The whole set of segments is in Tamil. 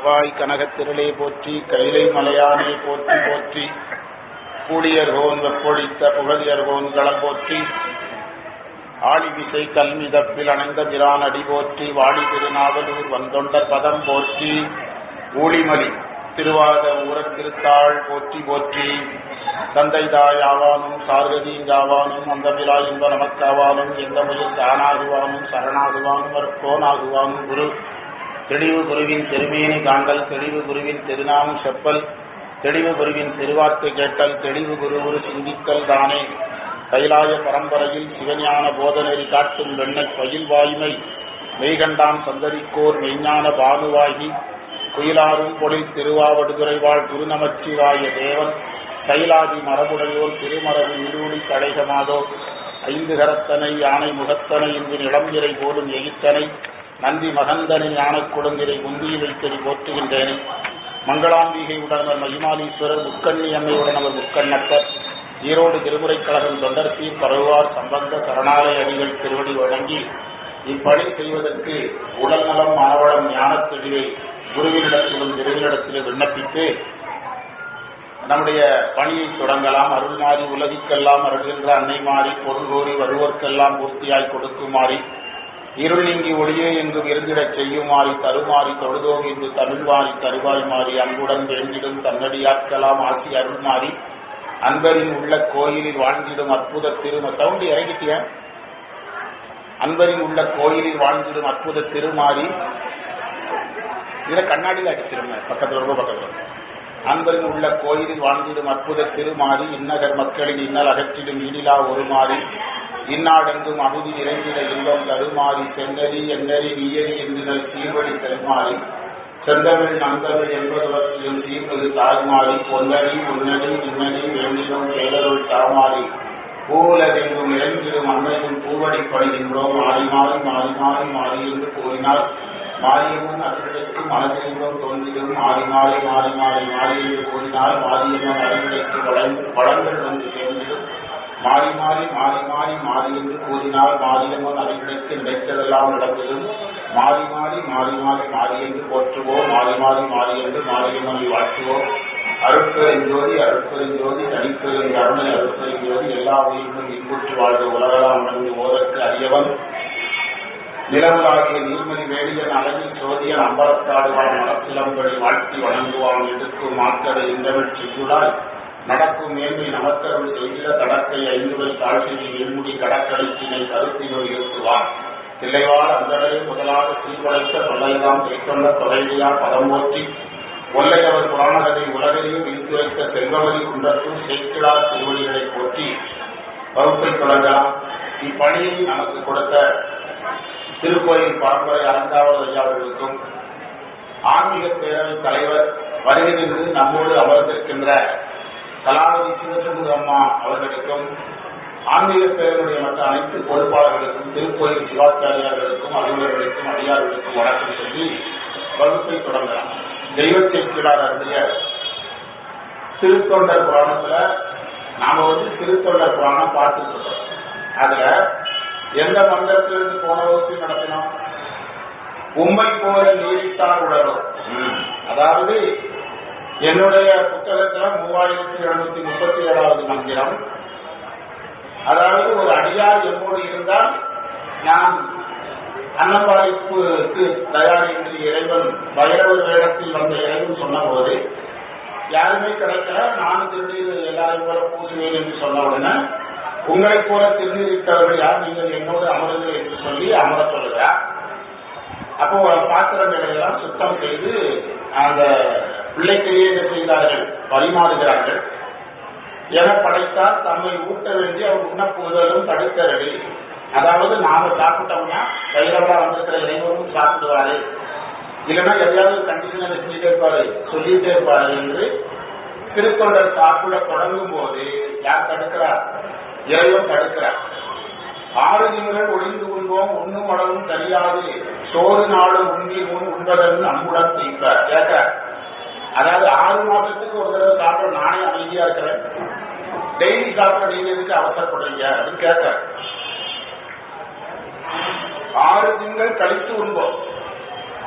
வாய் கனகத்திரளே போற்றி கைலை மலையானே போற்றி போற்றி கூடியர்கோன் வெப்பொழித்த புகழியர்கோன் களம் போற்றி ஆழிவிசை கல்மிதப்பில் அணைந்த பிரான் அடி போற்றி வாழி திருநாவலூர் வந்தொண்டர் பதம் போற்றி ஊழிமலி திருவாத ஊரத் திருத்தாள் போற்றி போற்றி தந்தை தாய் ஆவானும் சார்கதீங்காவானும் அந்தமிலா இன்ப நமக்காவானும் எந்த முயல் தானாகுவானும் சரணாகுவானும் அற்போனாகுவானும் குரு தெளிவு குருவின் திருமேனி காண்டல் தெளிவு குருவின் திருநாமம் செப்பல் தெளிவு குருவின் திருவார்த்தை கேட்டல் தெளிவு குரு ஒரு சிந்தித்தல் தானே கைலாய பரம்பரையில் சிவஞான போதநெறி காட்டும் வெண்ணை பயில் வாய்மை மெய்கண்டான் சந்தரிக்கோர் மெய்ஞான பானுவாகி குயிலாரும் பொழில் திருவாவடுதுறை வாழ் குருநமச்சிவாய தேவன் கைலாதி மரபுடையோர் திருமரபு இருளி கடைகமாதோ ஐந்து கரத்தனை யானை முகத்தனை இன்று நிளம்பிரை போலும் எகித்தனை நந்தி மகந்தனை யானைக் குழந்திரை முந்தியை வைத்தறி போற்றுகின்றேனே மங்களாம்பிகை உடனவர் மகிமாலீஸ்வரர் முக்கண்ணி அம்மையுடன் அவர் முக்கண்ணப்பர் ஈரோடு திருமுறைக் கழகம் தொண்டர்சீர் பரவுவார் சம்பந்த சரணாலய அடிகள் திருவடி வழங்கி இப்பணி செய்வதற்கு உடல் நலம் மனவளம் ஞானத் தெளிவை குருவினிடத்திலும் திருவினிடத்திலும் விண்ணப்பித்து நம்முடைய பணியை தொடங்கலாம் அருள் மாறி உலகிற்கெல்லாம் அருள்கின்ற அன்னை மாறி பொருள் கோரி வருவோர்க்கெல்லாம் பூர்த்தியாய் கொடுக்குமாறி இருள் நீங்கி ஒளியே எங்கும் இருந்திடச் செய்யுமாறி தருமாறி தொழுதோம் என்று தமிழ்வாரி தருவாய் மாறி அன்புடன் வேண்டிடும் தன்னடியாட்கலாம் ஆசி அருள் மாறி அன்பரின் உள்ள கோயிலில் வாழ்ந்திடும் அற்புத திரும சவுண்டு இறங்கிட்டிய அன்பரின் உள்ள கோயிலில் வாழ்ந்திடும் அற்புத திருமாறி இதுல கண்ணாடியில் அடிச்சிருங்க பக்கத்துல ரொம்ப பக்கத்துல அன்பரின் உள்ள கோயிலில் வாழ்ந்திடும் அற்புத திருமாறி இன்னகர் மக்களின் இன்னல் அகற்றிடும் இனிலா ஒரு மாறி இந்நாடெங்கும் அகுதி நிறைந்திட இன்பம் தருமாறி சென்னறி எண்ணறி நீயறி என்றினர் சீர்வழி செல்மாறி செந்தமிழ் நந்தமிழ் என்பதவற்றிலும் தீர்வது தாய்மாறி பொன்னடி உன்னடி இன்னடி வேண்டிடும் கேளருள் தாமாறி பூவுலகெங்கும் இறங்கிடும் அன்னையும் பூவடி படுகின்றோம் மாறி மாறி மாறி மாறி மாறி என்று கூறினார் மாரியம்மன் அருளுக்கு மனதிலும் தோன்றிடும் மாறி மாறி மாறி மாறி மாறி என்று கூறினால் மாரியம்மன் அருளுக்கு வளங்கள் வந்து சேர்ந்திடும் மாறி மாறி மாறி மாறி மாறி என்று கூறினால் மாரியம்மன் அருளுக்கு நினைத்ததெல்லாம் நடந்ததும் மாறி மாறி மாறி மாறி மாறி என்று போற்றுவோம் மாறி மாறி மாறி என்று மாரியம்மனை வாழ்த்துவோம் அருட்பெருஞ்சோதி அருட்பெருஞ்சோதி தனிப்பெரும் கருணை அருட்பெருஞ்சோதி எல்லா உயிர்களும் இன்புற்று வாழ்ந்த உலகலாம் உணர்ந்து ஓதற்கு அறியவன் நிலவலாகிய நீர்மணி வேடியன் அழகில் சோதியன் அம்பலத்தாடுவான் மனத்திலம்படி வாழ்த்தி வணங்குவான் எடுக்கும் மாக்கடை இந்தவள் செய்யுளாய் நடக்கும் மேன்மை நமக்கருள் செய்கிற தடக்கை ஐந்துவை தாழ்ச்சியை எண்முடி கடற்கடைச்சினை கருத்தினுள் இருத்துவான் தில்லைவாழ் அந்தடரை முதலாக சீர்வளைத்த தொல்லைதான் கைக்கொண்ட தொலைவியா பதமோற்றி ஒல்லையவர் புராணகதை உலகையும் விரித்துரைத்த செல்வவரி குன்றத்தும் சேக்கிழார் திருவடிகளை போற்றி வகுப்பை தொடங்கலாம் இப்பணியை நமக்கு கொடுத்த திருக்கோயில் பரம்பரை அலங்காவல் ஐயா அவர்களுக்கும் ஆன்மீக பேரவை தலைவர் வருகிறது நம்மோடு அமர்ந்திருக்கின்ற கலாவதி சிவசண்முக அம்மா அவர்களுக்கும் ஆன்மீக பேரனுடைய மற்ற அனைத்து பொறுப்பாளர்களுக்கும் திருக்கோயில் சிவாச்சாரியார்களுக்கும் அலுவலர்களுக்கும் அடியார்களுக்கும் வணக்கம் சொல்லி வகுப்பை தொடங்கலாம் தெய்வத்தை கீழாருடைய திருத்தொண்டர் புராணத்துல நாம வந்து திருத்தொண்டர் புராணம் பார்த்துட்டு இருக்கோம் அதுல எந்த மந்திரத்திலிருந்து போன வகுப்பு நடத்தினோம் உண்மை போல நீடித்தார் உடலும் அதாவது என்னுடைய புத்தகத்துல மூவாயிரத்தி எழுநூத்தி முப்பத்தி ஏழாவது மந்திரம் அதாவது ஒரு அடியார் எம்மோடு இருந்தால் நான் அன்னபாய்ப்புக்கு தயார் என்று இறைவன் பைரவர் வேடத்தில் வந்த இறைவன் சொன்னபோது யாருமே கிடைக்கல நானும் திருநீர் எல்லாரும் போல பூசுவேன் என்று சொன்ன உடனே உங்களை போல திருநீரிட்டவர்கள் யார் நீங்கள் என்னோடு அமருங்கள் என்று சொல்லி அமர சொல்லுகிறார் அப்போ பாத்திரங்களை எல்லாம் சுத்தம் செய்து அந்த பிள்ளைக்கையே என்ன செய்தார்கள் பரிமாறுகிறார்கள் என படைத்தால் தம்மை ஊட்ட வேண்டி அவர் உண்ணப்போதலும் தடுக்கிறது அதாவது நாம சாப்பிட்டோம்னா வைரவா வந்திருக்கிற இறைவனும் சாப்பிடுவாரு இல்லைன்னா எதையாவது கண்டிஷனை செஞ்சுட்டே இருப்பாரு சொல்லிட்டே இருப்பாரு என்று திருத்தொண்டர் சாப்பிட தொடங்கும் போது யார் தடுக்கிறார் இறைவன் தடுக்கிறார் ஆறு திங்கள் ஒளிந்து உண்போம் உண்ணும் அளவும் தெரியாது சோறு நாடு உண்டி முன் உண்பதன் அன்புடன் தீர்ப்பார் கேட்க அதாவது ஆறு மாசத்துக்கு ஒரு தடவை சாப்பிட நானே அமைதியா இருக்கிறேன் டெய்லி சாப்பிட நீங்க எதுக்கு அவசரப்படுறீங்க அப்படின்னு கேட்க ஆறு திங்கள் கழித்து உண்போம்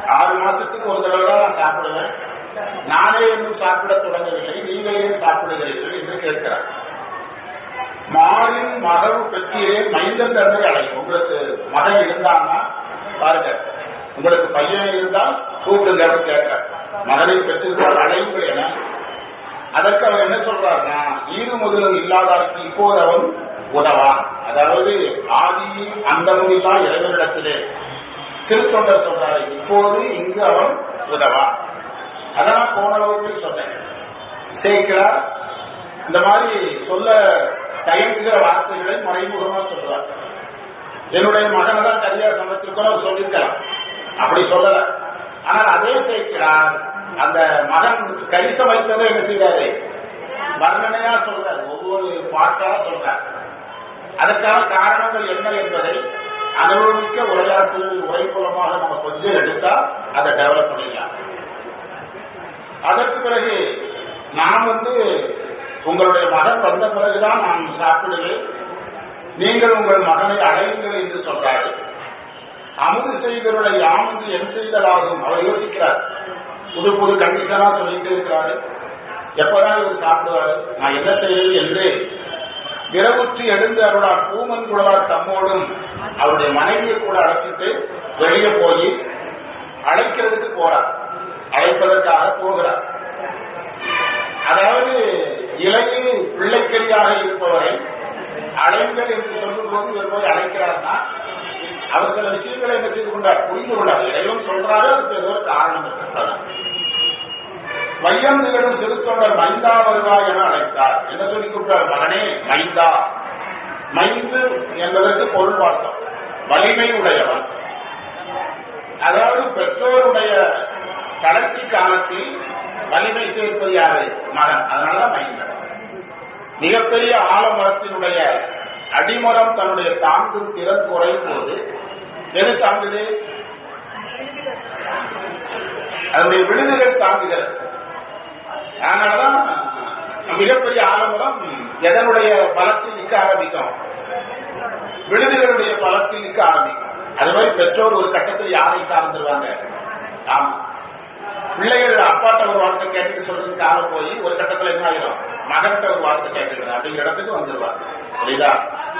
ஆறு மாசத்துக்கு ஒரு தடவை தான் நான் சாப்பிடுவேன் நானே இன்னும் சாப்பிட தொடங்கவில்லை நீங்கள் ஏன் சாப்பிடுகிறீர்கள் என்று கேட்கிறார் மாறின் மகள் பெற்றீரே மைந்தன் தன்மை அழைக்கும் உங்களுக்கு மகன் இருந்தான்னா பாருங்க உங்களுக்கு பையன் இருந்தால் கூப்பிடுங்க அப்படின்னு கேட்க மகனை பெற்றிருந்தால் அழையுங்கள் என அதற்கு அவர் என்ன சொல்றாருன்னா ஈடு முதலும் இல்லாதாருக்கு இப்போது அவன் உதவான் அதாவது ஆதியும் அந்தமும் இல்லா இறைவனிடத்திலே திருத்தொண்டர் சொல்றாரு இப்போது இங்கு அவன் உதவான் அதான் போன வகுப்பில் சொன்னேன் சேர்க்கிறார் இந்த மாதிரி சொல்ல தயங்குகிற வார்த்தைகளை மறைமுகமா சொல்றார் என்னுடைய மகனை தான் சரியா சமைச்சிருக்கோம் அவர் சொல்லியிருக்கலாம் அப்படி சொல்லல ஆனால் அதே சேர்க்கிறார் அந்த மகன் கறி சமைத்ததை என்ன செய்வாரு வர்ணனையா சொல்றாரு ஒவ்வொரு பாட்டா சொல்றார் அதற்கான காரணங்கள் என்ன என்பதை அனுபவிக்க உரையாற்று உரைப்புலமாக நம்ம கொஞ்சம் எடுத்தா அதை டெவலப் பண்ணிடலாம் அதற்கு பிறகு நான் வந்து உங்களுடைய மகன் வந்த பிறகுதான் நான் சாப்பிடுவேன் நீங்கள் உங்கள் மகனை அழையுங்கள் என்று சொல்றாரு அமுது செய்தவருடைய யாமந்து என் செய்தலாகும் அவர் யோசிக்கிறார் புது புது கண்டிஷனா சொல்லிட்டு இருக்கிறாரு எப்பதான் இவர் சாப்பிடுவாரு நான் என்ன செய்வது என்று விரவுற்றி எழுந்து அவருடைய பூமன் குழலார் தம்மோடும் அவருடைய மனைவியை கூட அழைச்சிட்டு வெளியே போய் அழைக்கிறதுக்கு போறார் அழைப்பதற்காக போகிறார் அதாவது இளைய பிள்ளைக்கரியாக இருப்பவரை அழைங்கள் என்று சொல்லும்போது இவர் போய் அழைக்கிறார்னா அவர் சில விஷயங்களை என்ன செய்து கொண்டார் புரிந்து கொண்டார் இறைவன் சொல்றாரு அதுக்கு ஏதோ ஒரு காரணம் இருக்கிறார் வையம் நிகழும் திருத்தொண்டர் மைந்தா வருவாய் என அழைத்தார் என்ன சொல்லி கூப்பிட்டார் மகனே மைந்தா மைந்து என்பதற்கு பொருள் பார்த்தோம் வலிமை உடையவன் அதாவது பெற்றோருடைய கடைசி காலத்தில் வலிமை சேர்ப்பது யாரு மகன் அதனாலதான் மைந்தன் மிகப்பெரிய ஆலமரத்தினுடைய அடிமரம் தன்னுடைய தாங்கும் திறன் குறையும் போது எது தாங்குது அதனுடைய விழுதுகள் தாங்குகிறது அதனாலதான் மிகப்பெரிய ஆலமரம் எதனுடைய பலத்தில் நிற்க ஆரம்பிக்கும் விழுதுகளுடைய பலத்தில் நிற்க ஆரம்பிக்கும் அது மாதிரி பெற்றோர் ஒரு கட்டத்தில் யாரை சார்ந்துருவாங்க ஆமா பிள்ளைகள் அப்பாட்ட ஒரு வார்த்தை கேட்டுட்டு சொல்றதுக்கு ஆக போய் ஒரு கட்டத்துல என்ன ஆயிரும் மகன்கிட்ட ஒரு வார்த்தை கேட்டுக்கிறது அப்படிங்கிற இடத்துக்கு வந்துருவாங்க புரியுதா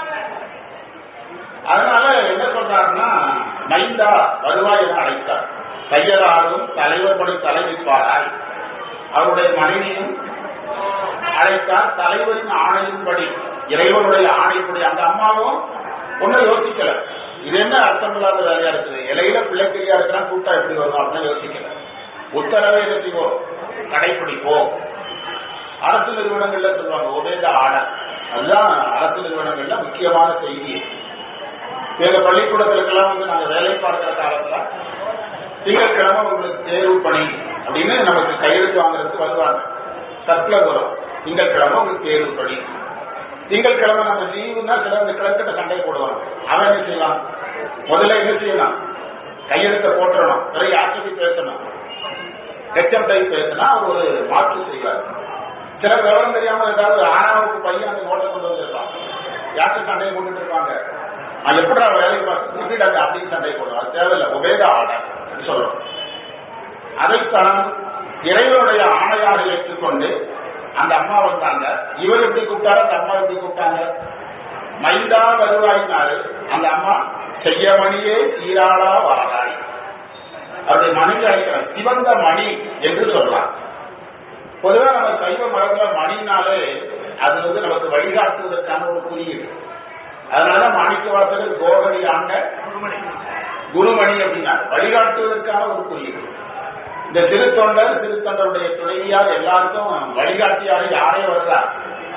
அதனால என்ன சொல்றாருன்னா மைந்தா வருவாய் என அழைத்தார் கையலாரும் தலைவர் படி தலைவிப்பாராய் அவருடைய மனைவியும் அழைத்தார் தலைவரின் ஆணையின்படி இறைவனுடைய ஆணைப்படி அந்த அம்மாவும் ஒன்னும் யோசிக்கல இது என்ன அர்த்தம் இல்லாத வேலையா இருக்குது இலையில பிள்ளைக்கரியா இருக்கிறான் கூட்டா எப்படி வரும் அப்படின்னு யோசிக்கல உத்தரவை என்ன செய்வோம் கடைபிடிப்போம் அரசு நிறுவனங்கள்ல சொல்லுவாங்க உபேத ஆர்டர் அதுதான் அரசு நிறுவனங்கள்ல முக்கியமான செய்தி எங்க பள்ளிக்கூடத்திற்கெல்லாம் வந்து நாங்க வேலை பார்க்கிற காலத்துல திங்கட்கிழமை உங்களுக்கு தேர்வு பணி அப்படின்னு நமக்கு கையெழுத்து வாங்குறதுக்கு வருவாங்க சர்க்குலர் வரும் திங்கட்கிழமை உங்களுக்கு தேர்வு பணி திங்கட்கிழமை நம்ம லீவுனா சில இந்த கிழக்கிட்ட சண்டை போடுவாங்க அவன் என்ன செய்வான் முதல்ல என்ன செய்யலாம் கையெழுத்த போட்டுறணும் பிறகு யார்கிட்ட பேசணும் ஹெச்எம் டைப் பேசினா அவர் ஒரு மாற்று செய்வார் சில விவரம் தெரியாம ஏதாவது ஆறாவது பையன் அந்த நோட்டை கொண்டு வந்திருப்பான் யார்கிட்ட சண்டையை போட்டுட்டு இருப்பாங்க நான் எப்படி வேலைக்கு பார்த்து திருப்பிடாங்க அப்படின்னு சண்டை போடுவோம் அது தேவையில்லை உபேத ஆர்டர் சொல்றோம் அதைத்தான் இறைவனுடைய ஆணையாக ஏற்றுக்கொண்டு அந்த அம்மா வந்தாங்க இவர் எப்படி கூப்பிட்டாரு அந்த அம்மா எப்படி கூப்பிட்டாங்க மைந்தா வருவாயினாரு அந்த அம்மா செய்யமணியே சீராளா வாராய் அவருடைய மனைவி அழைக்கிறார் சிவந்த மணி என்று சொல்லலாம் பொதுவாக நம்ம சைவ மரத்துல மணினாலே அது வந்து நமக்கு வழிகாட்டுவதற்கான ஒரு குறியீடு அதனால மாணிக்க வாசகர் கோகடி ஆண்ட குருமணி அப்படின்னா வழிகாட்டுவதற்கான ஒரு குறியீடு இந்த திருத்தொண்டர் திருத்தொண்டருடைய துணைவியார் எல்லாருக்கும் வழிகாட்டியாக யாரே வர்றார்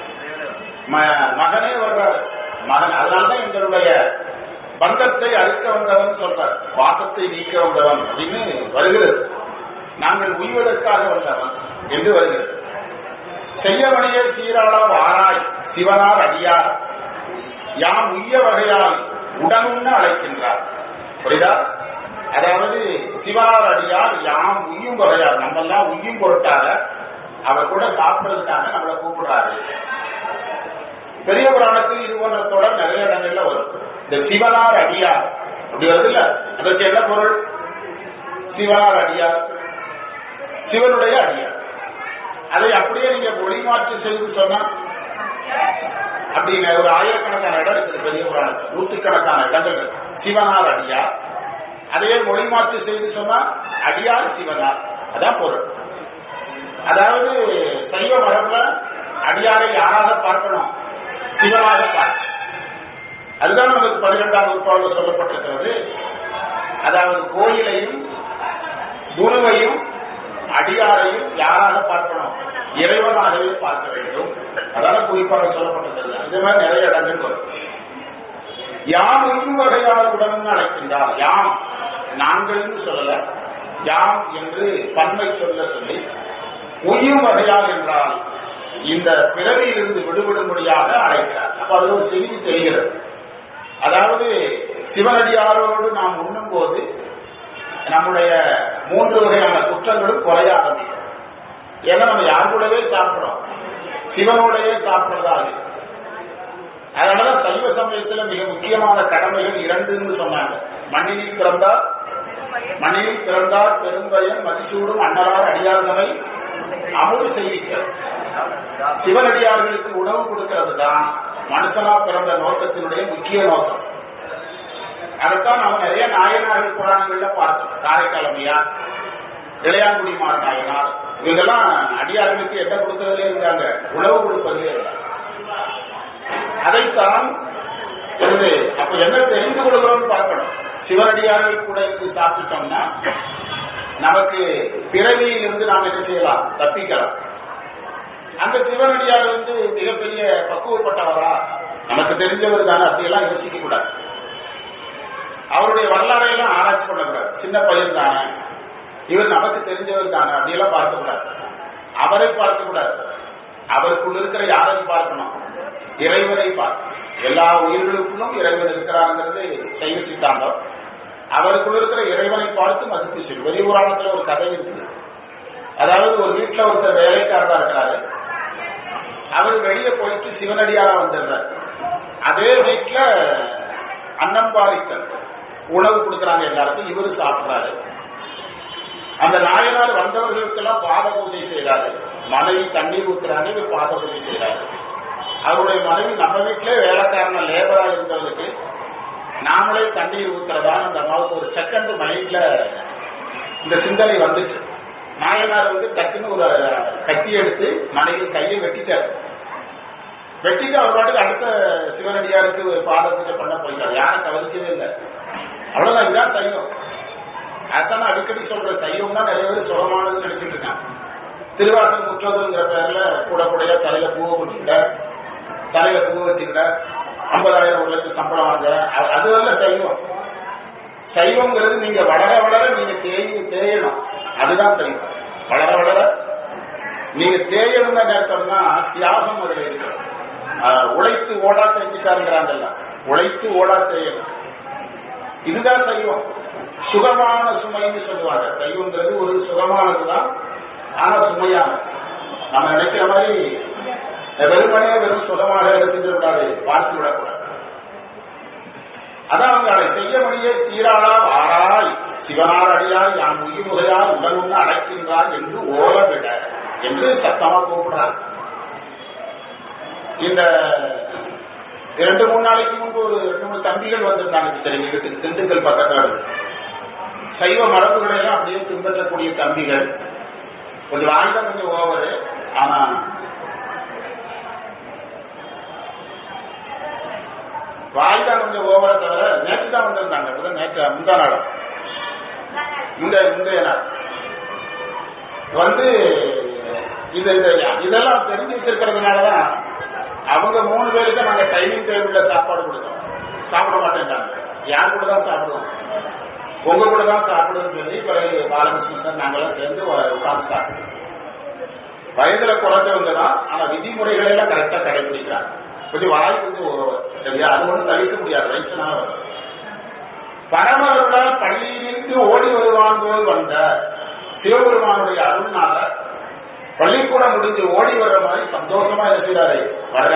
மகனே வர்றார் மகன் அதனால்தான் எங்களுடைய பந்தத்தை அறுக்க வந்தவன் சொல்றார் பாசத்தை நீக்க வந்தவன் அப்படின்னு வருகிறது நாங்கள் உய்வதற்காக வந்தவன் என்று வருகிறது செய்யவனையே சீராளா வாராய் சிவனார் அடியார் யாம் உய்ய வகையால் உடனுன்னு அழைக்கின்றார் புரியுதா அதாவது சிவனார் அடியார் யாம் உய்யும் வகையார் நம்ம எல்லாம் உய்யும் பொருட்டாக அவர் கூட சாப்பிடுறதுக்காக நம்மளை கூப்பிடுறாரு பெரிய புராணத்தில் இது போன்ற தொடர் நிறைய இடங்கள்ல வரும் இந்த சிவனார் அடியார் அப்படி வருது இல்ல அதற்கு என்ன பொருள் சிவனார் அடியார் சிவனுடைய அடியார் அதை அப்படியே நீங்க மொழிமாற்று செய்து சொன்னா அப்படின்னு ஒரு ஆயிரக்கணக்கான இடம் இருக்குது பெரிய புராணத்தில் நூற்றுக்கணக்கான இடங்கள் இருக்கு. சிவனார் அடியார் அதையே மொழிமாற்று செய்து சொன்னா அடியார் சிவனார் அதான் பொருள் அதாவது சைவ மரபுல அடியாரை யாராக பார்க்கணும் சிவனாக பார்க்கணும் அதுதான் நமக்கு பன்னிரெண்டாம் நூற்றாண்டு சொல்லப்பட்டிருக்கிறது அதாவது கோயிலையும் குருவையும் அடியாரையும் யாராக பார்க்கணும் இறைவனாகவே பார்க்க வேண்டும் அதான குறிப்பாக சொல்லப்பட்டது இதே மாதிரி நிறைய இடங்கள் வரும் யாம் இரு வகையால் உடன் அழைக்கின்றார் யாம் நாங்கள் சொல்லல யாம் என்று பன்மை சொல்ல சொல்லி உயிர் வகையால் என்றால் இந்த பிறவியிலிருந்து விடுபடும்படியாக அழைக்கிறார் அப்ப அது ஒரு செய்தி தெரிகிறது அதாவது சிவனடியாரோடு நாம் உண்ணும் போது நம்முடைய மூன்று வகையான குற்றங்களும் குறைய ஆரம்பிக்கும் ஏன்னா நம்ம யார் கூடவே சாப்பிடுறோம் சிவனோடவே சாப்பிடுறதா இருக்கு அதனாலதான் சைவ சமயத்துல மிக முக்கியமான கடமைகள் இரண்டுன்னு சொன்னாங்க மண்ணினில் பிறந்தார் மண்ணினில் பிறந்தார் பெரும்பயன் மதிசூடும் அன்னலார் அடியார்களை அமுது செய்விக்க சிவனடியார்களுக்கு உணவு கொடுக்கிறது தான் மனுஷனா பிறந்த நோக்கத்தினுடைய முக்கிய நோக்கம் அதைத்தான் நம்ம நிறைய நாயனார்கள் புராணங்கள்ல பார்த்தோம் காரைக்காலமையா இளையாங்குடி மாற நாயனார் இவங்கெல்லாம் அடியார்களுக்கு என்ன கொடுக்கறதுலே இருந்தாங்க உணவு கொடுப்பதிலே இருந்தாங்க அதைத்தான் வந்து அப்ப என்ன தெரிந்து கொள்கிறோம்னு பார்க்கணும் சிவனடியார்கள் கூட இருந்து சாப்பிட்டோம்னா நமக்கு பிறவியில் இருந்து நாம் என்ன செய்யலாம் தப்பிக்கலாம் அந்த சிவனடியார் வந்து மிகப்பெரிய பக்குவப்பட்டவரா நமக்கு தெரிஞ்சவர் தானே அப்படியெல்லாம் யோசிக்க கூடாது அவருடைய வரலாறையெல்லாம் ஆராய்ச்சி பண்ணக்கூடாது சின்ன பையன் தானே இவர் நமக்கு தெரிஞ்சவர் தானே அப்படியெல்லாம் பார்க்க கூடாது அவரை பார்க்க கூடாது அவருக்குள் இருக்கிற யாரையும் பார்க்கணும் இறைவனை பார்க்கணும் எல்லா உயிர்களுக்குள்ளும் இறைவன் இருக்கிறாருங்கிறது சைவ சித்தாந்தம் அவருக்குள் இருக்கிற இறைவனை பார்த்து மதிப்பு சொல்லு வெளி புராணத்துல ஒரு கதை இருக்குது அதாவது ஒரு வீட்டுல ஒருத்தர் வேலைக்காரரா இருக்கிறாரு அவர் வெளியே போயிட்டு சிவனடியாரா வந்துடுறாரு அதே வீட்டுல அன்னம்பாலித்தல் உணவு கொடுக்கறாங்க எல்லாருக்கும் இவரு சாப்பிடுறாரு அந்த நாயனார் வந்தவர்களுக்கெல்லாம் பாத பூஜை செய்யறாரு மனைவி தண்ணீர் ஊத்துறாங்க இவர் பாத பூஜை செய்யறாரு அவருடைய மனைவி நம்ம வீட்டிலே வேலைக்காரன லேபரா இருந்தவருக்கு நாமளே தண்ணீர் ஊத்துறதான்னு அந்த அம்மாவுக்கு ஒரு செகண்ட் மைண்ட்ல இந்த சிந்தனை வந்துச்சு நாயனார் வந்து டக்குன்னு ஒரு கத்தி எடுத்து மனைவி கையை வெட்டிட்டாரு வெட்டிட்டு அவர் பாட்டுக்கு அடுத்த சிவனடியாருக்கு பாத பூஜை பண்ண போயிட்டார் யாரும் கவனிக்கவே இல்லை அவ்வளவுதான் இதுதான் சைவம் அதான் நான் அடிக்கடி சொல்ற சைவம் தான் நிறைய பேர் சுலமானதுன்னு நினைச்சிட்டு இருக்காங்க திருவாசல் முற்றதுங்கிற பேர்ல கூட கூடையா தலையில பூவை குடிச்சுட்ட தலையில பூ வச்சுக்கிட்ட ஐம்பதாயிரம் ஒரு லட்சம் சம்பளம் வாங்க அது- அது வரல சைவம் சைவம்ங்கிறது நீங்க வளர வளர நீங்க தேய் தேயணும் அதுதான் சைவம் வளர வளர நீங்க தேயணும் நேரத்தம்னா தியாகம் அதுல இருக்கு ஆஹ், உழைத்து ஓடா செஞ்சுட்டாருங்கிறாங்கல்ல உழைத்து ஓடா செய்யணும் இதுதான் சைவம் சுகமான சுமைன்னு சொல்லுவாங்க சைவங்கிறது ஒரு சுகமானதுதான் ஆனா சுமையானது நம்ம நினைக்கிற மாதிரி வெறுமனே வெறும் சுகமாக எடுத்துட்டு விடாது பார்த்து விடக்கூடாது அதான் அவங்க அதை செய்ய முடிய தீராளா வாராய் சிவனார் அடியாய் யான் உயிர் முறையால் உடல் உண்ண அழைக்கின்றார் என்று ஓல விட என்று சத்தமா கூப்பிடுறார் இந்த இரண்டு மூணு நாளைக்கு முன்பு ஒரு ரெண்டு மூணு தம்பிகள் வந்திருந்தாங்க சரி வீட்டுக்கு திண்டுக்கல் பக்கத்தாடு சைவ மரபுகளை எல்லாம் அப்படியே பின்பற்றக்கூடிய தம்பிகள் கொஞ்சம் வாய்தான் கொஞ்சம் ஓவரு ஆனா வாய்தான் கொஞ்சம் ஓவர தவிர நேற்று தான் வந்திருந்தாங்க இப்பதான் நேற்று முந்தா நாள் இந்த முந்தைய நாள் வந்து இது இது- இதெல்லாம் தெரிஞ்சு வச்சிருக்கிறதுனாலதான் அவங்க மூணு பேருக்கு நாங்க டைனிங் டேபிள்ல சாப்பாடு கொடுத்தோம் சாப்பிட மாட்டேன்ட்டாங்க யார் கூட தான் சாப்பிடுவோம் உங்க கூட தான் சாப்பிடுவோம்னு சொல்லி பிறகு பாலகிருஷ்ணன் சார் நாங்கெல்லாம் சேர்ந்து உ- உட்கார்ந்து சாப்பிடுவோம் வயதுல குறைஞ்சவங்க தான் ஆனா விதிமுறைகளை எல்லாம் கரெக்டா கடைபிடிக்கிறாங்க கொஞ்சம் வாய் கொஞ்சம் ஒருவர் சரியா அது ஒன்றும் தவிர்க்க முடியாது வயசுனால வரும் பரமருளால் பள்ளியிலிருந்து ஓடி வருவான் போல் வந்த சிவபெருமானுடைய அருள்னால பள்ளிக்கூடம் முடிஞ்சு ஓடி வர்ற மாதிரி சந்தோஷமா இருக்கிறாரு வர்ற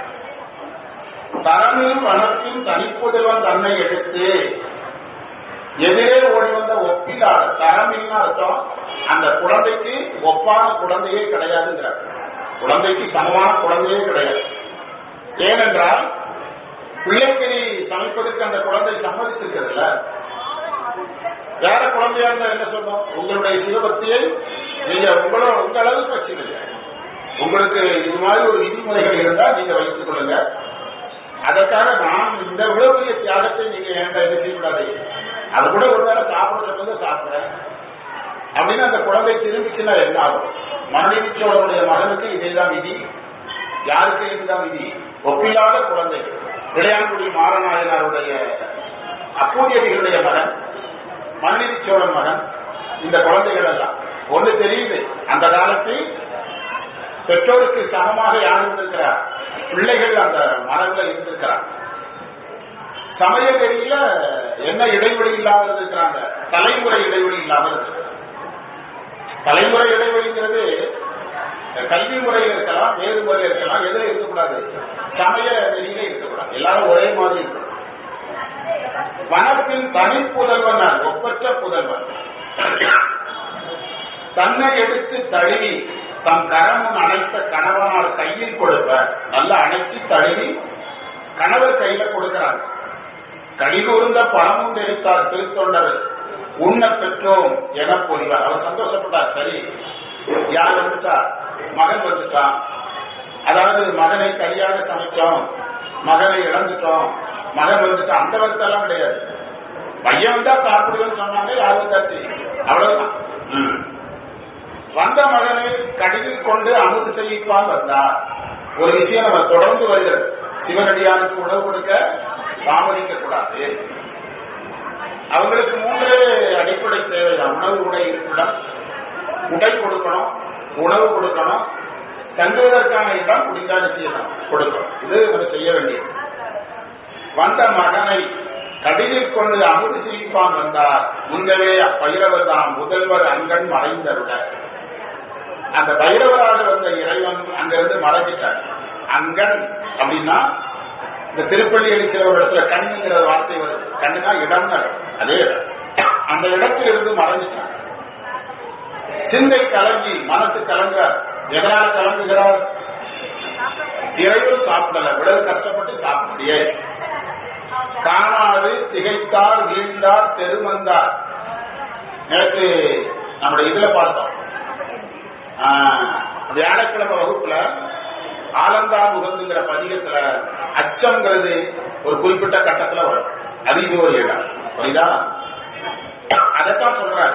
தரமில் வனத்தின் தனிப்புதல்வன் தன்னை எடுத்து எதிரே ஓடி வந்த ஒப்பில்லாத தரமின்னு அர்த்தம் அந்த குழந்தைக்கு ஒப்பான குழந்தையே கிடையாதுங்கிறார் குழந்தைக்கு சமமான குழந்தையே கிடையாது ஏனென்றால் பிள்ளைக்கறி சமைப்பதற்கு அந்த குழந்தை சம்மதித்திருக்கிறதுல வேற குழந்தையா இருந்தா என்ன சொல்றோம் உங்களுடைய சிவபக்தியை நீங்க உங்களோட உங்க அளவுக்கு வச்சுக்கல உங்களுக்கு இது மாதிரி ஒரு விதிமுறைகள் இருந்தா நீங்க வைத்துக் கொள்ளுங்க அதற்காக நான் இந்த இவ்வளவு பெரிய தியாகத்தை நீங்க என்கிட்ட என்ன செய்யக்கூடாது அது கூட ஒரு வேளை சாப்பிட சொல்லுங்க சாப்பிடுறேன் அப்படின்னு அந்த குழந்தை திரும்பிச்சுன்னா என்ன ஆகும் மனைவி சோழனுடைய மகனுக்கு இதேதான் விதி யாருக்கு இதுதான் விதி ஒப்பில்லாத குழந்தை இளையான்குடி மாரநாயனாருடைய அப்பூதியடிகளுடைய மகன் மன்னிதி சோழன் மகன் இந்த குழந்தைகள் எல்லாம் ஒண்ணு தெரியுது அந்த காலத்தில் பெற்றோருக்கு சமமாக யார் இருந்திருக்கிறார் பிள்ளைகள் அந்த மரங்கள இருந்திருக்கிறார் சமய நெறியில என்ன இடைவெளி இல்லாமல் இருக்கிறாங்க தலைமுறை இடைவெளி இல்லாமல் இருக்கு தலைமுறை இடைவெளிங்கிறது கல்வி முறையில் இருக்கலாம் வேறு முறையில் இருக்கலாம் எதுல இருக்கக்கூடாது சமய நெறியில இருக்கக்கூடாது எல்லாரும் ஒரே மாதிரி இருக்கணும் வனத்தின் தனி புதல்வன் நான், ஒப்பற்ற புதல்வன் தன்னை எடுத்து தழுவி தம் கரமுன் அணைத்த கணவனார் கையில் கொடுப்ப நல்லா அணைச்சி தழுவி கணவர் கையில கொடுக்கிறாங்க கடிகூர்ந்த பணமும் தெரித்தார் திருத்தொண்டர் உண்ண பெற்றோம் என பொறிவார் அவர் சந்தோஷப்பட்டார் சரி யார் வந்துட்டா மகன் வந்துட்டான் அதாவது மகனை சரியாக சமைச்சோம் மகனை இழந்துட்டோம் மகன் வந்துட்டான் அந்த வருத்தெல்லாம் கிடையாது பையன் வந்தா சாப்பிடுவேன்னு சொன்னாங்க யார் வந்தாச்சு அவ்வளவுதான் ம். வந்த மகனை கடிதில் கொண்டு அமுது செய்விப்பான் வந்தார் ஒரு விஷயம் நம்ம தொடர்ந்து வருகிறது சிவனடியானுக்கு உணவு கொடுக்க தாமதிக்க கூடாது அவங்களுக்கு மூன்று அடிப்படை தேவை உணவு உடை இருப்பிடம் உடை கொடுக்கணும் உணவு கொடுக்கணும் தங்குவதற்கான இடம் முடிந்தால் செய்யணும் கொடுக்கணும் இது நம்ம செய்ய வேண்டியது வந்த மகனை கடிதில் கொண்டு அமுது செய்விப்பான் வந்தார் முந்தவே அப்பைரவர் தாம் முதல்வர் அங்கன் மறைந்தருட அந்த பைரவராக வந்த இறைவன் அங்கிருந்து மறைஞ்சிட்டார் அங்கன் அப்படின்னா இந்த திருப்பள்ளி அளிக்கிற ஒரு இடத்துல கண்ணுங்கிற வார்த்தை வருது கண்ணுனா இடம் அதே இடம் அந்த இடத்தில் இருந்து மறைஞ்சிட்டார் சிந்தை கலங்கி மனசு கலங்க எதனால கலங்குகிறார் இறைவன் சாப்பிடல விடல் கஷ்டப்பட்டு சாப்பிடலையே காணாது திகைத்தார் வீழ்ந்தார் தெருமந்தார் நேற்று நம்முடைய இதுல பார்த்தோம் ஆஹ், வியாழக்கிழமை வகுப்புல ஆலந்தா முகந்துங்கிற பதிகத்துல அச்சம்ங்கிறது ஒரு குறிப்பிட்ட கட்டத்துல வரும் அது இது ஒரு இடம் புரியுதா அதைத்தான் சொல்றாரு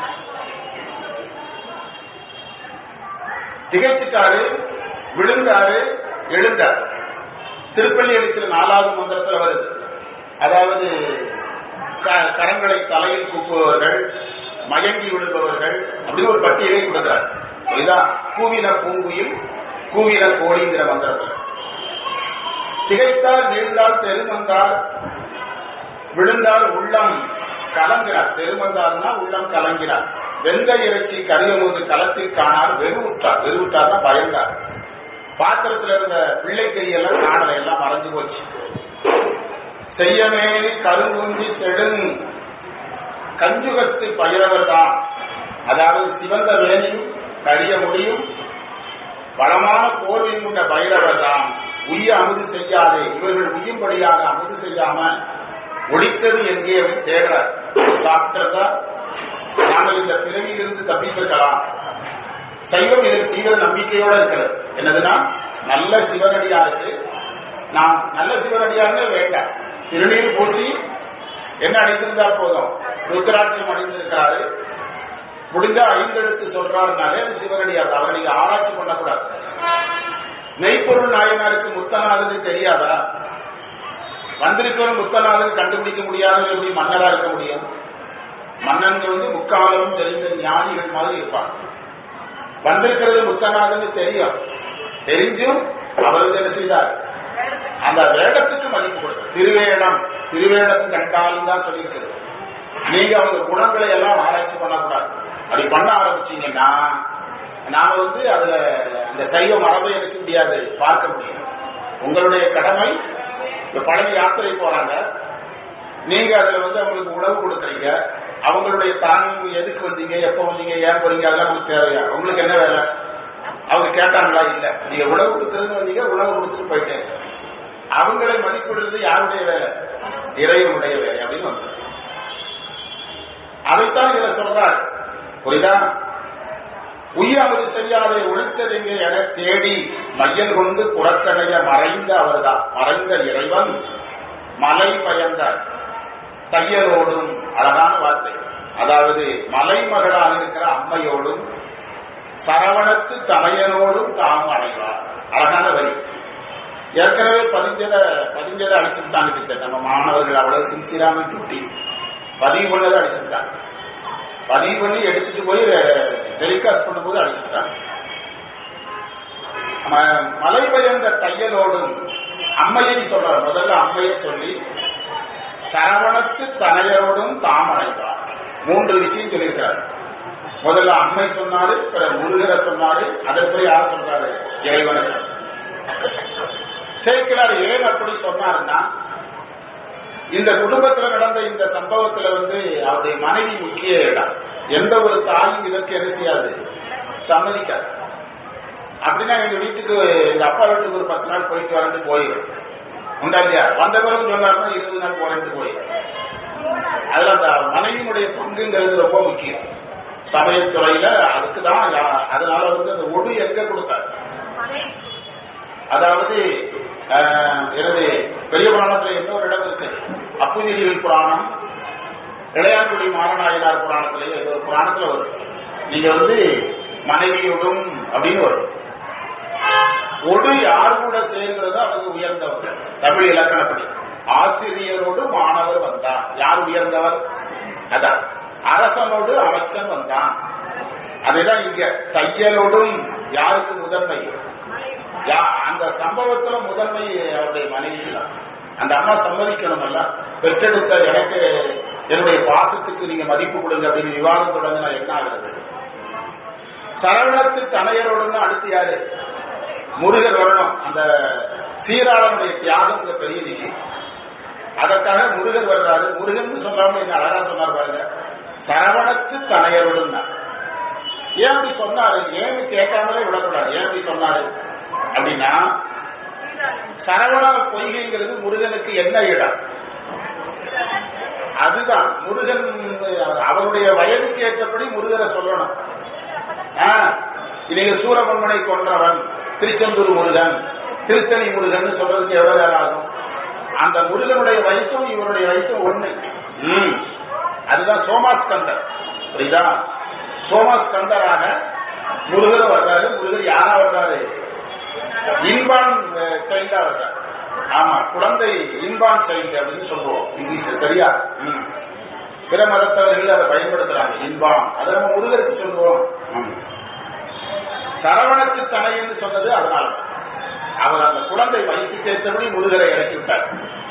திகைச்சிட்டாரு விழுந்தாரு எழுந்தார் திருப்பள்ளி எழுத்துல நாலாவது மந்திரத்துல வருது அதாவது க- கரங்களை தலையில் கூப்புபவர்கள் மயங்கி விழுபவர்கள் அப்படின்னு ஒரு பட்டியலை கொடுக்கிறார் புரியுதா கூவின பூங்குயில் கூவின கோழிங்கிற மந்திரத்தில் திகைத்தால் வீழ்ந்தால் தெருமந்தால் விழுந்தால் உள்ளம் கலங்கிறார் தெருமந்தால்னா உள்ளம் கலங்கிறார் வெந்த இறைச்சி கருகமுது களத்தில் காணார் வெறுவுற்றார் வெறுவுற்றார்னா பயந்தார் பாத்திரத்துல இருந்த பிள்ளை கையெல்லாம் காணல எல்லாம் மறைஞ்சு போச்சு செய்யமேனி கருங்குஞ்சி செடுங் கஞ்சுகத்து பயிரவர் தான் அதாவது சிவந்த வேணியும் கரிய முடியும் வளமான போர்வை கொண்ட பைரவர் தான் உய்ய அமுது செய்யாதே இவர்கள் உய்யும்படியாக அமுது செய்யாம ஒழித்தது எங்கே அப்படின்னு தேடுறார் சாப்பிட்டதா நாங்கள் இந்த பிறவியிலிருந்து தப்பித்திருக்கலாம் சைவம் இதற்கு தீவிர நம்பிக்கையோட இருக்கிறது என்னதுன்னா நல்ல சிவனடியாருக்கு நாம் நல்ல சிவனடியார்னே வேண்டாம் திருநீர் பூசி என்ன அடைந்திருந்தா போதும் ருத்ராட்சியம் அடைந்திருக்கிறாரு முடிஞ்சா ஐந்தெழுத்து சொல்றாருனாலே அது சிவனடியார் அவரை நீங்க ஆராய்ச்சி பண்ணக்கூடாது மெய்ப்பொருள் நாயனாருக்கு முத்தநாதன் தெரியாதா வந்திருக்கிறவன் முத்தநாதன் கண்டுபிடிக்க முடியாத எப்படி மன்னரா இருக்க முடியும் மன்னன்கள் வந்து முக்காலம் தெரிந்த ஞானிகள் மாதிரி இருப்பாங்க வந்திருக்கிறது முத்தநாதன் தெரியும் தெரிஞ்சும் அவர் வந்து என்ன செய்தார் அந்த வேடத்துக்கு மதிப்பு கொடுக்கும் திருவேடம் திருவேடம் கண்டாலும் தான் சொல்லியிருக்கிறது நீங்க அவங்க குணங்களை எல்லாம் ஆராய்ச்சி பண்ணக்கூடாது அப்படி பண்ண ஆரம்பிச்சீங்கன்னா நாம வந்து அதுல அந்த சைவ மரபை எடுக்க முடியாது பார்க்க முடியும் உங்களுடைய கடமை இப்ப பழனி யாத்திரை போறாங்க நீங்க அதுல வந்து அவங்களுக்கு உணவு கொடுக்குறீங்க அவங்களுடைய தானியம் எதுக்கு வந்தீங்க எப்போ வந்தீங்க ஏன் போறீங்க அதெல்லாம் உங்களுக்கு தேவையா உங்களுக்கு என்ன வேலை அவங்க கேட்டாங்களா இல்ல நீங்க உணவு கொடுக்கறது வந்தீங்க உணவு கொடுத்துட்டு போயிட்டேன் அவங்களை மதிப்பிடுறது யாருடைய வேலை இறைவனுடைய வேலை அப்படின்னு வந்து அதைத்தான் இதுல சொல்றார் புரியுதா உய்யாவது செய்யாதை ஒழித்ததெங்கே என தேடி மையல் கொண்டு புறக்கணைய மறைந்த அவர்தான் மறைந்த இறைவன் மலை பயந்த தையலோடும் அழகான வார்த்தை அதாவது மலைமகளாக இருக்கிற அம்மையோடும் சரவணத்து தமையனோடும் தாம் அடைவார் அழகான வரி ஏற்கனவே பதிஞ்சத பதிஞ்சதை அடிச்சுட்டாங்க டீச்சர் நம்ம மாணவர்கள் அவ்வளவு சிரிக்கிறாம சுட்டி பதிவு பண்ணதை அடிச்சுட்டாங்க பதிவு பண்ணி எடுத்துட்டு போய் டெலிகாஸ்ட் பண்ணும்போது அடிச்சுட்டாங்க ம- மலை பயந்த தையலோடும் அம்மையை சொல்றார் முதல்ல அம்மையை சொல்லி சரவணத்து தனையரோடும் தாம் அடைவார் மூன்று விஷயம் சொல்லியிருக்கிறார் முதல்ல அம்மை சொன்னாரு பிறகு முருகரை சொன்னாரு அதற்கு யார் சொல்றாரு இறைவனை சொன்னார். சேர்க்கிறார் ஏன் அப்படி சொன்னாருன்னா இந்த குடும்பத்துல நடந்த இந்த சம்பவத்துல வந்து அவருடைய மனைவி முக்கிய இடம் எந்த ஒரு தாயும் இதற்கு என்ன செய்யாது சம்மதிக்காது அப்படின்னா எங்க வீட்டுக்கு எங்க அப்பா வீட்டுக்கு ஒரு பத்து நாள் போயிட்டு வரண்டு போயிடும் உண்டா இல்லையா வந்த பிறகு சொன்னாருன்னா இருபது நாள் போறேன்ட்டு போயிடும் அதுல அந்த மனைவியினுடைய பங்குங்கிறது ரொம்ப முக்கியம் சமயத்துறையில அதுக்கு தான் அதனால வந்து அந்த ஒடு எங்க கொடுத்தாரு அதாவது ஆஹ், எனது பெரிய புராணத்துல இன்னொரு இடம் இருக்கு அப்புதிரியல் புராணம் இளையான்குடி மாரநாயனார் புராணத்திலேயே ஏதோ ஒரு புராணத்துல வரும் நீங்க வந்து மனைவியோடும் அப்படின்னு வரும் ஒடு யார் கூட சேர்கிறதோ அவங்க உயர்ந்தவர் தமிழ் இலக்கணப்படி ஆசிரியரோடு மாணவர் வந்தான் யார் உயர்ந்தவர் அதான் அரசனோடு அமைச்சன் வந்தான் அதுதான் இங்க தையலோடும் யாருக்கு முதன்மை யா- அந்த சம்பவத்துல முதன்மை அவருடைய மனைவி தான் அந்த அம்மா சம்மதிக்கணும்ல பெற்றெடுத்த எனக்கு என்னுடைய பாசத்துக்கு நீங்க மதிப்பு கொடுங்க அப்படின்னு விவாதம் தொடங்கினா என்ன ஆகுறது சரவணத்து தனையரோடுன்னு அடுத்து யாரு முருகர் வரணும் அந்த சீராளனுடைய தியாகம் மிக பெரிய விஷயம் அதற்காக முருகர் வர்றாரு முருகன் சொல்லாம என்ன அழகா சொன்னார் பாருங்க சரவணத்து தனையரோடும் ஏன் அப்படி சொன்னாரு ஏன்னு கேட்காமலே விடக்கூடாது ஏன் அப்படி சொன்னாரு அப்படின்னா சரவண பொய்கைங்கிறது முருகனுக்கு என்ன இடம் அதுதான் முருகன் அவருடைய வயதுக்கு ஏற்றபடி முருகரை சொல்லணும் ஆ, நீங்க சூரபன்மனை கொன்றவன் திருச்செந்தூர் முருகன் திருத்தணி முருகன் சொல்றதுக்கு எவ்வளவு நேரம் ஆகும் அந்த முருகனுடைய வயசும் இவருடைய வயசும் ஒண்ணு ம். அதுதான் சோமாஸ்கந்தர் புரியுதா சோமாஸ்கந்தராக முருகர் வர்றாரு முருகர் யாரா வர்றாரு இன்பான் சைல்டா வர்றாரு ஆமா குழந்தை இன்பான் சைல்டு அப்படின்னு சொல்லுவோம் இங்கிலீஷ் சரியா ம். பிற மதத்தவர்கள் அதை பயன்படுத்துறாங்க இன்பான் அதை நம்ம முருகருக்கு சொல்லுவோம் ம். சரவணத்து தனைன்னு சொன்னது அதனால அவர் அந்த குழந்தை வயசுக்கு ஏற்றபடி முருகரை இறக்கி விட்டார்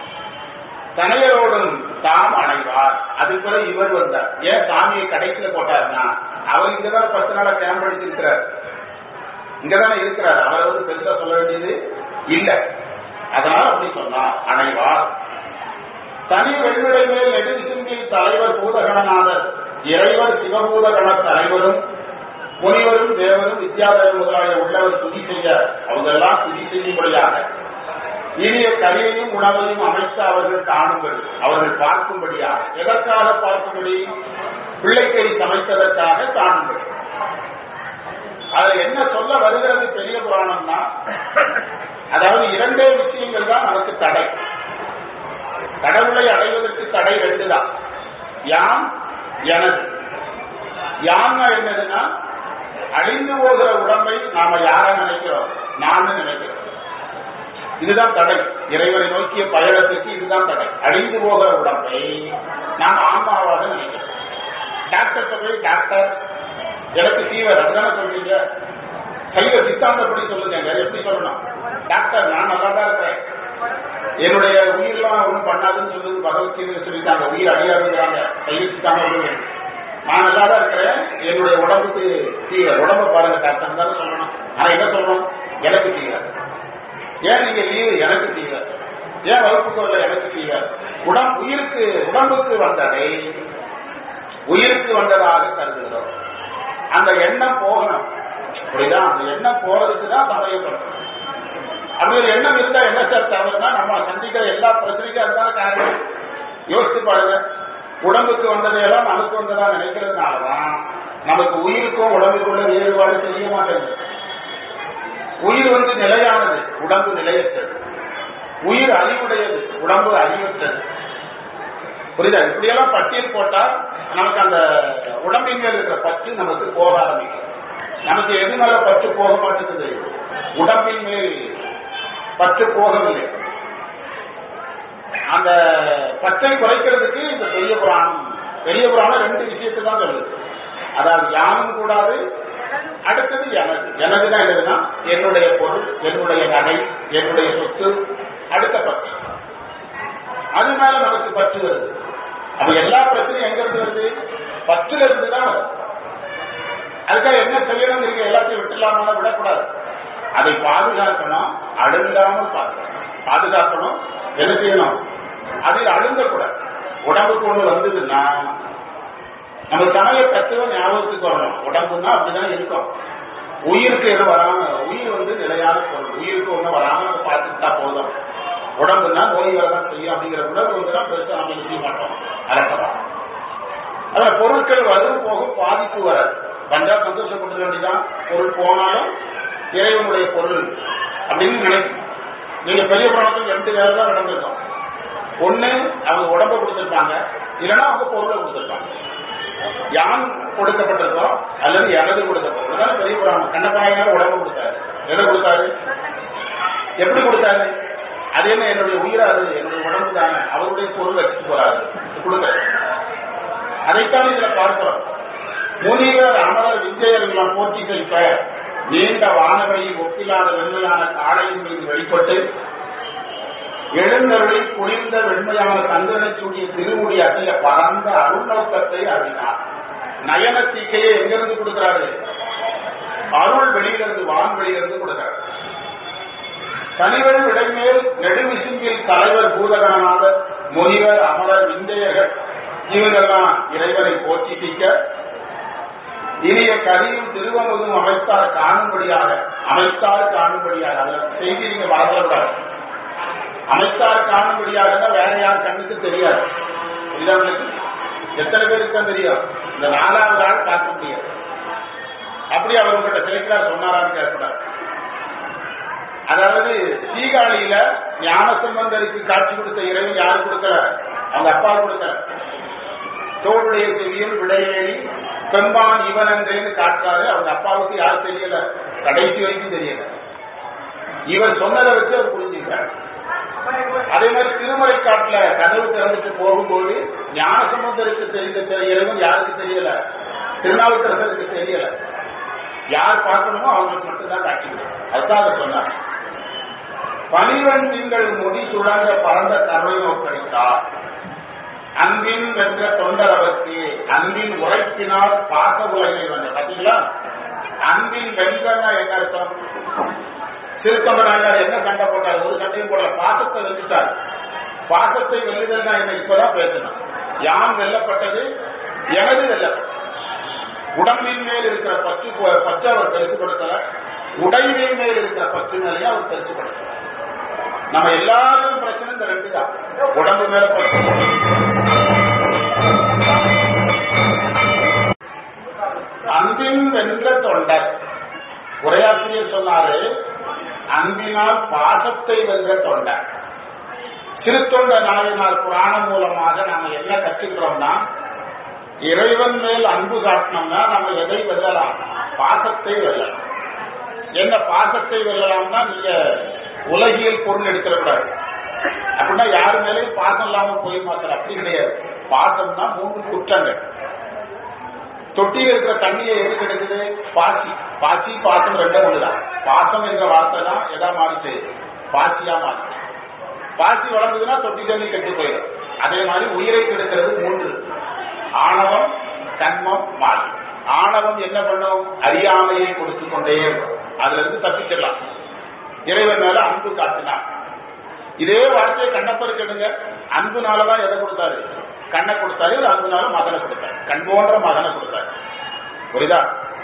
தனையரோடும் தாம் அணைவார் அது பிறகு இவர் வந்தார் ஏன் சாமியை கடைசியில போட்டாருன்னா அவர் இங்கதானே பத்து நாளா கேம்ப் அடிச்சிருக்கிறார் இங்கதானே இருக்கிறார் அவரை வந்து பெருசா சொல்ல வேண்டியது இல்ல அதனால அப்படி சொன்னார் அணைவார் தனி வெள்விடை மேல் நெடுஞ்சிங்கில் தலைவர் பூதகணநாதர் இறைவர் சிவபூதகண தலைவரும் முனிவரும் தேவரும் வித்யாதேவ முதலாய உள்ளவர் துதி செய்ய அவங்கெல்லாம் துதி செய்யும்படியாக இனிய கலியையும் உணவையும் அமைத்து அவர்கள் காணுங்கள் அவர்கள் பார்க்கும்படியாக எதற்காக பார்க்கும்படி பிள்ளைக்கை சமைத்ததற்காக காணுங்கள் அதுல என்ன சொல்ல வருகிறது பெரிய புராணம்னா அதாவது இரண்டே விஷயங்கள் தான் நமக்கு தடை கடவுளை அடைவதற்கு தடை ரெண்டு தான் யாம் எனது யாம்னா என்னதுன்னா அழிந்து போகிற உடம்பை நாம யார நினைக்கிறோம் நான் நினைக்கிறோம் இதுதான் தடை இறைவனை நோக்கிய பயணத்துக்கு இதுதான் தடை அழிந்து போகிற உடம்பை நாம் ஆன்மாவாக நினைக்கிறோம் டாக்டர்கிட்ட போய் டாக்டர் எனக்கு ஃபீவர் அதுதானே சொல்றீங்க சைவ சித்தாந்தப்படி சொல்லுங்க எப்படி சொல்லணும் டாக்டர் நான் நல்லா தான் இருக்கிறேன் என்னுடைய உயிரெல்லாம் ஒன்றும் பண்ணாதுன்னு சொல்லுது பகவத்கீதை சொல்லிட்டாங்க உயிர் அழியாதுங்கிறாங்க சைவ சித்தாந்தம் நான் நல்லா தான் இருக்கிறேன் என்னுடைய உடம்புக்கு ஃபீவர் உடம்ப பாருங்க டாக்டர் தானே சொல்லணும் ஆனா என்ன சொல்லணும் எனக்கு ஃபீவர் ஏன் நீங்க லீவு எனக்கு ஃபீவர் ஏன் வகுப்புக்கு வரல எனக்கு செய்வார் உடம் உயிருக்கு உடம்புக்கு வந்ததை உயிருக்கு வந்ததாக கருதுகிறோம் அந்த எண்ணம் போகணும் புரியுதா அந்த எண்ணம் போறதுக்கு தான் சமயப்படும் அப்படி ஒரு எண்ணம் இருந்தா என்ன சார் தவறுனா நம்ம சந்திக்கிற எல்லா பிரச்சனைக்கும் அதுதான் காரணம் யோசிச்சு பாருங்க உடம்புக்கு வந்ததையெல்லாம் நமக்கு வந்ததா நினைக்கிறதுனாலதான் நமக்கு உயிருக்கும் உடம்புக்குள்ள வேறுபாடு தெரிய மாட்டேங்குது உயிர் வந்து நிலையானது உடம்பு நிலையற்றது உயிர் அறிவுடையது உடம்பு அறிவற்றது புரியுதா இப்படியெல்லாம் பட்டியல் போட்டா நமக்கு அந்த உடம்பின் மேல் இருக்கிற பற்று நமக்கு போக ஆரம்பிக்கும் நமக்கு எது மேல பற்று போக மாட்டேங்குது உடம்பின் மேல் பற்று போகவில்லை அந்த பற்றை குறைக்கிறதுக்கு இந்த பெரிய புராணம் பெரிய புராணம் ரெண்டு விஷயத்தை தான் சொல்லுது அதாவது யானும் கூடாது அடுத்தது எனது எனதுன்னா என்னதுன்னா என்னுடைய பொருள் என்னுடைய நகை என்னுடைய சொத்து அடுத்த பற்று அது மேல நமக்கு பற்று வருது அப்ப எல்லா பிரச்சனையும் எங்க இருந்து வருது பற்றுல இருந்து தான் வருது அதுக்காக என்ன செய்யணும் நீங்க எல்லாத்தையும் விட்டுலாமா விடக்கூடாது அதை பாதுகாக்கணும் அழுந்தாமல் பாதுகாக்கணும் பாதுகாக்கணும் என்ன செய்யணும் அதில் அழுந்தக்கூடாது உடம்புக்கு ஒண்ணு வந்ததுன்னா நம்ம சமய தத்துவம் ஞாபகத்துக்கு வரணும் உடம்புன்னா அப்படிதான் இருக்கும் உயிருக்கு எதுவும் வராம உயிர் வந்து நிலையான பொருள் உயிருக்கு ஒண்ணு வராம நம்ம பார்த்துக்கிட்டா போதும் உடம்புனா நோய் வரதான் செய்யும் அப்படிங்கிற உணர்வு வந்து தான் பெருசா நம்ம செய்ய மாட்டோம் அலக்கலாம் அதான் பொருட்கள் வரும் போகும் பாதிப்பு வராது வந்தா சந்தோஷப்பட்டு வேண்டிதான் பொருள் போனாலும் இறைவனுடைய பொருள் அப்படின்னு நினைக்கும் நீங்க பெரிய புராணத்துக்கு ரெண்டு வேலை தான் நடந்திருக்கும் ஒண்ணு அவங்க உடம்ப கொடுத்திருப்பாங்க இல்லைன்னா அவங்க பொருளை கொடுத்திருப்பாங்க யான் கொடுக்கப்பட்டிருக்கோம் அல்லது எனது கொடுக்கப்பட்டிருக்கோம் பெரிய புராணம் கண்ணப்பாயினால உடம்பு கொடுத்தாரு எதை கொடுத்தாரு எப்படி கொடுத்தாரு அது என்ன என்னுடைய உயிராது என்னுடைய உடம்பு தானே அவருடைய பொருள் வச்சுட்டு போறாரு கொடுத்தாரு அதைத்தான் இதுல பார்க்கிறோம் முனிவர் அமரர் விஜயர்கள் போற்றி வைப்ப நீண்ட வானவழியில் ஒப்பில்லாத வெண்மையான காளையின் மீது வெளிப்பட்டு எழுந்தருளி குளிர்ந்த வெண்மையான சந்திரனைச்சுடைய திருமுடி அசைய பரந்த அருள் நோக்கத்தை அறினார் நயன தீக்கையை எங்கிருந்து கொடுக்கிறாரு அருள் வெளியிலிருந்து வான் வெளியிலிருந்து கொடுக்கிறார் தனிவன் விடைமேல் நெடுவிசும்பில் தலைவர் பூதகணநாதர் முனிவர் அமரர் விந்தையர்கள் இவங்கெல்லாம் இறைவனை போற்றி தீக்க இனிய கரியும் திருவமுதும் அமைத்தார் காணும்படியாக அமைத்தார் காணும்படியாக அதுல செய்தி நீங்க மறந்துடக்கூடாது அமைத்தார் காணும்படியாக வேற யார் கண்ணுக்கு தெரியாது இல்லவங்களுக்கு எத்தனை பேருக்கு தான் தெரியும் இந்த நாலாவது ஆள் பார்க்க முடியாது அப்படி அவர் உங்கள்கிட்ட சேர்க்கிறார் சொன்னாரான்னு கேட்கக்கூடாது அதாவது சீகாழியில ஞானசம்பந்தருக்கு காட்சி கொடுத்த இறைவன் யாரு கொடுக்கல அவங்க அப்பா கொடுக்கல தோளுடைய செவியும் விடையேறி பெம்பான் இவன் என்றேன்னு காட்டுறாரு அவங்க அப்பாவுக்கு யார் தெரியல கடைசி வரைக்கும் தெரியல இவர் சொன்னதை வச்சு அவர் புரிஞ்சுக்கிறார் அதே மாதிரி திருமலை காட்டுல கதவு திறந்துட்டு போகும்போது ஞானசம்பந்தருக்கு தெரிந்த இறைவன் யாருக்கு தெரியல திருநாவுக்கரசருக்கு தெரியல யார் பார்க்கணுமோ அவங்களுக்கு மட்டும்தான் காட்டிக்கிறோம் அதுதான் அவர் சொன்னார் பனிவன் திங்கள் முடி சுழங்க பறந்த கருணை நோக்கடித்தார் அன்பின் வென்ற தொண்டரவர்க்கு அன்பின் உரைப்பினால் பாச உலகை வந்த பாத்தீங்களா அன்பின் வென்றன்னா என்ன அர்த்தம் திருத்தொண்டர் என்ன சண்டை போட்டார் ஒரு சண்டையும் போடல பாசத்தை வெல்லிட்டார் பாசத்தை வெல்லுதல்னா என்ன இப்பதான் பேசணும் யான் வெல்லப்பட்டது எனது வெல்லப்பட்டது உடம்பின் மேல் இருக்கிற பற்று பற்று அவர் பெருசுபடுத்தல உடைவின் மேல் இருக்கிற பற்று மேலேயே அவர் பெருசுபடுத்தல நம்ம எல்லாரும் பிரச்சனை இந்த ரெண்டு தான் உடம்பு மேல பற்று அன்பின் வென்ற தொண்டர் உரையாசிரியர் சொன்னாரு அன்பினால் பாசத்தை வென்ற தொண்டர் திருத்தொண்ட நாயனார் புராணம் மூலமாக நாம என்ன கற்றுக்கிறோம்னா இறைவன் மேல் அன்பு காட்டினோம்னா நம்ம எதை வெல்லலாம் பாசத்தை வெல்லலாம் என்ன பாசத்தை வெல்லலாம்னா நீங்க உலகியல் பொருள் எடுத்துடக்கூடாது அப்படின்னா யாரு மேலேயும் பாசம் இல்லாம போய் மாத்திர அப்படி கிடையாது பாசம்னா மூன்று குற்றங்கள் தொட்டியில் இருக்கிற தண்ணியை எது கிடைக்குது பாசி பாசி பாசம் ரெண்டே ஒண்ணுதான் பாசம் என்ற வார்த்தை தான் எதா மாறிச்சு பாசியா மாறிச்சு பாசி வளர்ந்ததுன்னா தொட்டி தண்ணி கெட்டு போயிடும் அதே மாதிரி உயிரை கெடுக்கிறது மூன்று ஆணவம் கண்மம் மாறி ஆணவம் என்ன பண்ணும் அறியாமையை கொடுத்து கொண்டே இருக்கும் அதுல இருந்து தப்பிச்சிடலாம் இறைவன் மேல அன்பு காட்டினார் இதே வார்த்தையை கண்ணப்பருக்கு எடுங்க அன்புனாலதான் எதை கொடுத்தாரு கண்ணை கொடுத்தாரு ஒரு அன்புனால மகனை கொடுத்தாரு கண் போன்ற மகனை கொடுத்தாரு புரியுதா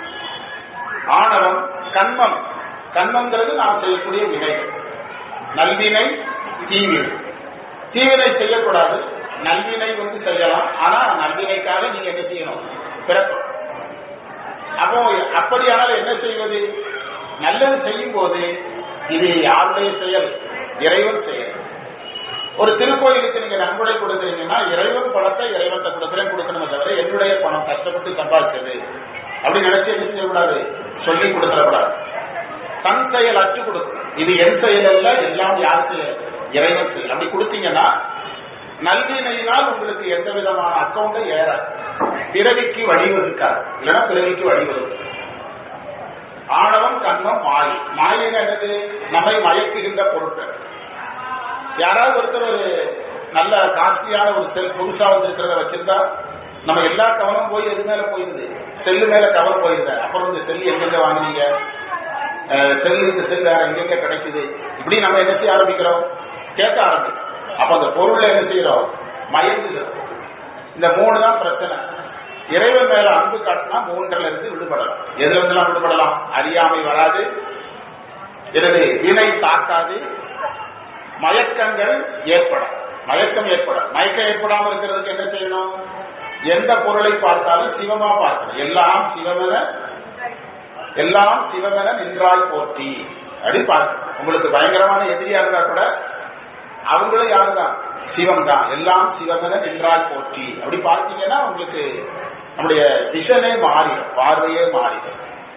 ஆணவம் கண்மம் கண்மங்கிறது நாம் செய்யக்கூடிய வினைகள் நல்வினை தீவினை தீவினை செய்யக்கூடாது நல்வினை வந்து செய்யலாம் ஆனா நல்வினைக்காக நீங்க என்ன செய்யணும் பிறக்கணும் அப்போ அப்படியானால் என்ன செய்வது நல்லது செய்யும் போது இது யாருடைய செயல் இறைவன் செயல் ஒரு திருக்கோயிலுக்கு நீங்க நன்கொடை கொடுக்குறீங்கன்னா இறைவன் பணத்தை இறைவன் கொடுக்குறேன் கொடுக்கணுமே தவிர என்னுடைய பணம் கஷ்டப்பட்டு சம்பாதிச்சது அப்படி நினைச்சு என்ன செய்யக்கூடாது சொல்லி கொடுத்துடக்கூடாது தன் செயல் அற்று கொடுக்கும் இது என் செயல் அல்ல எல்லாம் யார் செயல் இறைவன் செயல் அப்படி கொடுத்தீங்கன்னா நல்வினையினால் உங்களுக்கு எந்த விதமான அக்கௌண்ட்டும் ஏறாது பிறவிக்கு வழிவகுக்காது இல்லைன்னா பிறவிக்கு வழிவகுக்கும் ஆணவம் கண்மம் மாயை மாயின என்னது நம்மை மயக்குகின்ற பொருட்கள் யாராவது ஒருத்தர் ஒரு நல்ல காஸ்ட்லியான ஒரு செல் புதுசா வந்திருக்கிறத வச்சிருந்தா நம்ம எல்லா கவனம் போய் எது மேல போயிருது செல்லு மேல கவனம் போயிருது அப்புறம் இந்த செல்லு எங்கெங்க வாங்குனீங்க அஹ் செல்லு இந்த செல் வேற எங்கெங்க கிடைக்குது இப்படி நம்ம என்ன செய்ய ஆரம்பிக்கிறோம் கேட்க ஆரம்பிக்கிறோம் அப்ப அந்த பொருளை என்ன செய்யறோம் மயங்குகிறோம் இந்த மூணு தான் பிரச்சனை இறைவன் மேல அன்பு காட்டினா மூன்றுல இருந்து விடுபடலாம் எதுல இருந்தெல்லாம் விடுபடலாம் அறியாமை வராது எனவே வினை தாக்காது மயக்கங்கள் ஏற்படும் மயக்கம் ஏற்படும் மயக்கம் ஏற்படாமல் இருக்கிறதுக்கு என்ன செய்யணும் எந்த பொருளை பார்த்தாலும் சிவமா பார்க்கணும் எல்லாம் சிவமென எல்லாம் சிவமென நின்றாய் போற்றி அப்படி பார்க்கணும் உங்களுக்கு பயங்கரமான எதிரியா இருந்தா கூட அவங்களும் யாருதான் சிவம் தான் எல்லாம் சிவமென நின்றாய் போற்றி அப்படி பார்த்தீங்கன்னா உங்களுக்கு நம்முடைய விஷனே மாறிடும் பார்வையே மாறிடும்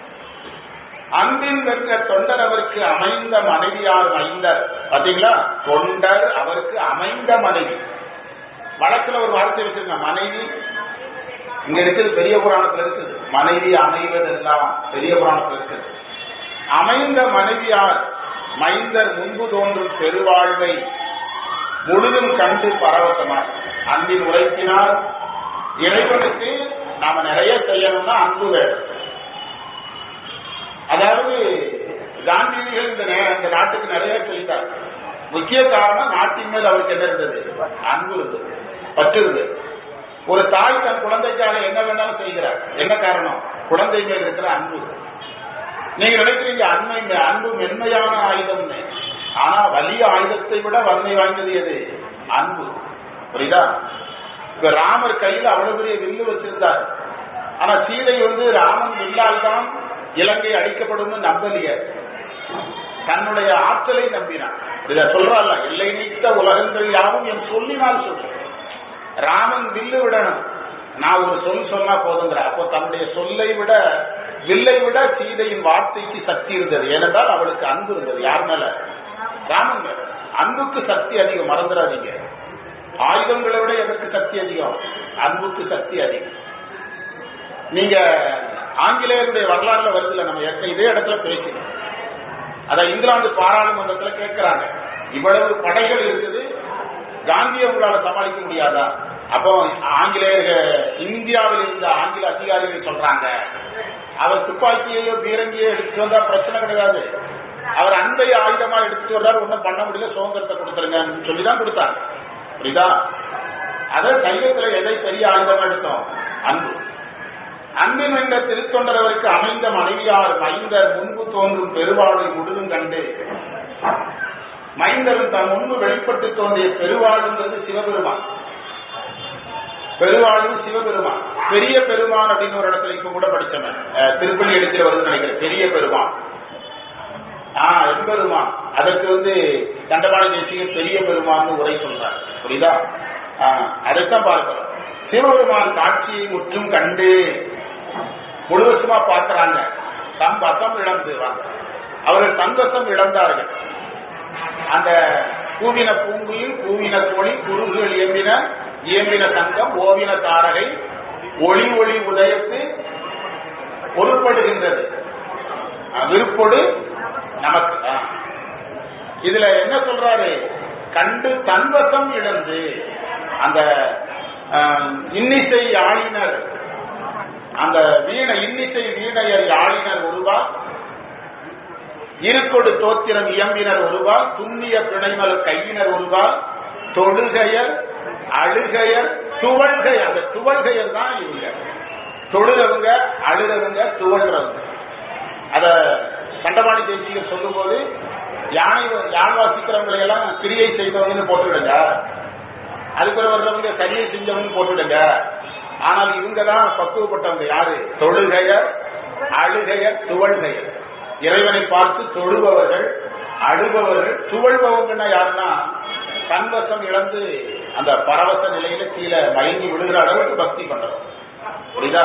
அன்பின் வென்ற தொண்டர் அவருக்கு அமைந்த மனைவியார் மைந்தர் பாத்தீங்களா தொண்டர் அவருக்கு அமைந்த மனைவி வழக்குல ஒரு வார்த்தை வச்சிருங்க மனைவி இங்க இருக்குது பெரிய புராணத்துல இருக்குது மனைவி அமைவதெல்லாம் பெரிய புராணத்துல இருக்குது அமைந்த மனைவியார் மைந்தர் முன்பு தோன்றும் பெருவாழ்வை முழுதும் கண்டு பரவசமாய் அன்பின் உரைப்பினால் இறைவனுக்கு நாம நிறைய செய்யணும்னா அன்பு வேணும் அதாவது காந்தியடிகள் இந்த நே- இந்த நாட்டுக்கு நிறைய செய்தார் முக்கிய காரணம் நாட்டின் மேல் அவருக்கு என்ன இருந்தது அன்பு இருந்தது பற்று இருந்தது ஒரு தாய் தன் குழந்தைக்காக என்ன வேணாலும் செய்கிறார் என்ன காரணம் குழந்தை மேல் இருக்கிற அன்பு நீங்க நினைக்கிறீங்க அண்மை அன்பு மென்மையான ஆயுதம்னு ஆனா வலிய ஆயுதத்தை விட வன்மை வாய்ந்தது எது அன்பு புரியுதா இப்ப ராமர் கையில அவ்வளவு பெரிய வில்லு வச்சிருந்தார் ஆனா சீதை வந்து ராமன் வில்லால் தான் இலங்கை அழிக்கப்படும் நம்பலிய தன்னுடைய ஆற்றலை நம்பினான் இத சொல்றாள் எல்லை நீத்த உலகங்கள் யாவும் என் சொல்லினால் சொல்றேன் ராமன் வில்லு விடணும் நான் ஒரு சொல் சொன்னா போதுங்கிற அப்போ தன்னுடைய சொல்லை விட வில்லை விட சீதையின் வார்த்தைக்கு சக்தி இருந்தது ஏனென்றால் அவளுக்கு அன்பு இருந்தது யார் மேல ராமன் மேல அன்புக்கு சக்தி அதிகம் மறந்துடாதீங்க ஆயுதங்களை விட எதற்கு சக்தி அதிகம் அன்புக்கு சக்தி அதிகம் நீங்க ஆங்கிலேயருடைய வரலாறுல வருதுல நம்ம ஏற்கனவே இதே இடத்துல பேசினோம் அத இங்கிலாந்து பாராளுமன்றத்துல கேட்கிறாங்க இவ்வளவு படைகள் இருக்குது காந்தியை உங்களால சமாளிக்க முடியாதா அப்போ ஆங்கிலேயர்கள் இந்தியாவில் இருந்த ஆங்கில அதிகாரிகள் சொல்றாங்க அவர் துப்பாக்கியையோ பீரங்கியோ எடுத்துட்டு வந்தா பிரச்சனை கிடையாது அவர் அன்பை ஆயுதமா எடுத்துட்டு வர்றாரு ஒன்றும் பண்ண முடியல சுதந்திரத்தை கொடுத்துருங்கன்னு சொல்லிதான் கொடுத்தாங்க புரியுதா அத கையத்துல எதை பெரிய ஆயுதமா எடுத்தோம் அன்பு அன்பின் என்ற திருத்தொண்டரவருக்கு அமைந்த மனைவியார் மைந்தர் முன்பு தோன்றும் பெருவாழ்வை முழுதும் கண்டு மைந்தரும் தன் முன்பு வெளிப்பட்டு தோன்றிய பெருவாழ்வுங்கிறது சிவபெருமான் பெருவாழ்வு சிவபெருமான் பெரிய பெருமான் அப்படின்னு ஒரு இடத்துல இப்ப கூட படிச்சவன் அஹ், திருப்பள்ளி எடுக்கிற வருது நினைக்கிறேன் பெரிய பெருமான் ஆஹ் எம்பெருமான் அதற்கு வந்து தண்டபாண தேசியம் பெரிய பெருமான் உரை சொல்றார் புரியுதா ஆஹ், அதைத்தான் பார்க்கிறோம் சிவபெருமான் காட்சியை முற்றும் கண்டு முழுவதுமா பார்க்கிறாங்க தம் வசம் இழந்துவாங்க அவர்கள் தங்கசம் இழந்தார்கள் அந்த கூவின பூங்குயில் கூவின கோழி குறுகுகள் இயம்பின இயம்பின சங்கம் ஓவின தாரகை ஒளி ஒளி உதயத்து பொருட்படுகின்றது அஹ் விருப்பொடு நமக்கு அஹ். இதுல என்ன சொல்றாரு கண்டு தன்வசம் இழந்து அந்த அஹ், இன்னிசை ஆளினர் அந்த வீணை இன்னிசை வீணையர் ஆளினர் ஒருவா இருக்கொடு தோத்திரம் இயம்பினர் ஒருவால் துண்ணிய பிணைமல் கையினர் ஒருவால் தொழுகையர் அழுகையர் துவழ்கையர் அந்த துவழ்கையர் தான் இவங்க தொழுறவங்க அழுறவங்க துவழ்றவங்க அத கண்டபாணி தேசிகர் சொல்லும் போது யானை யான் வாசிக்கிறவங்களை எல்லாம் கிரியை செய்தவங்கன்னு போட்டுவிடுங்க அதுக்கு வர்றவங்க சரியை செஞ்சவங்க போட்டுவிடுங்க ஆனால் இவங்க தான் பக்குவப்பட்டவங்க யாரு தொழுகையர் அழுகையர் துவழ்கையர் இறைவனை பார்த்து தொழுபவர்கள் அழுபவர்கள் துவழ்பவங்கன்னா யாருன்னா தன்வசம் இழந்து அந்த பரவச நிலையில கீழே மயங்கி விழுகிற அளவுக்கு பக்தி பண்றோம் புரியுதா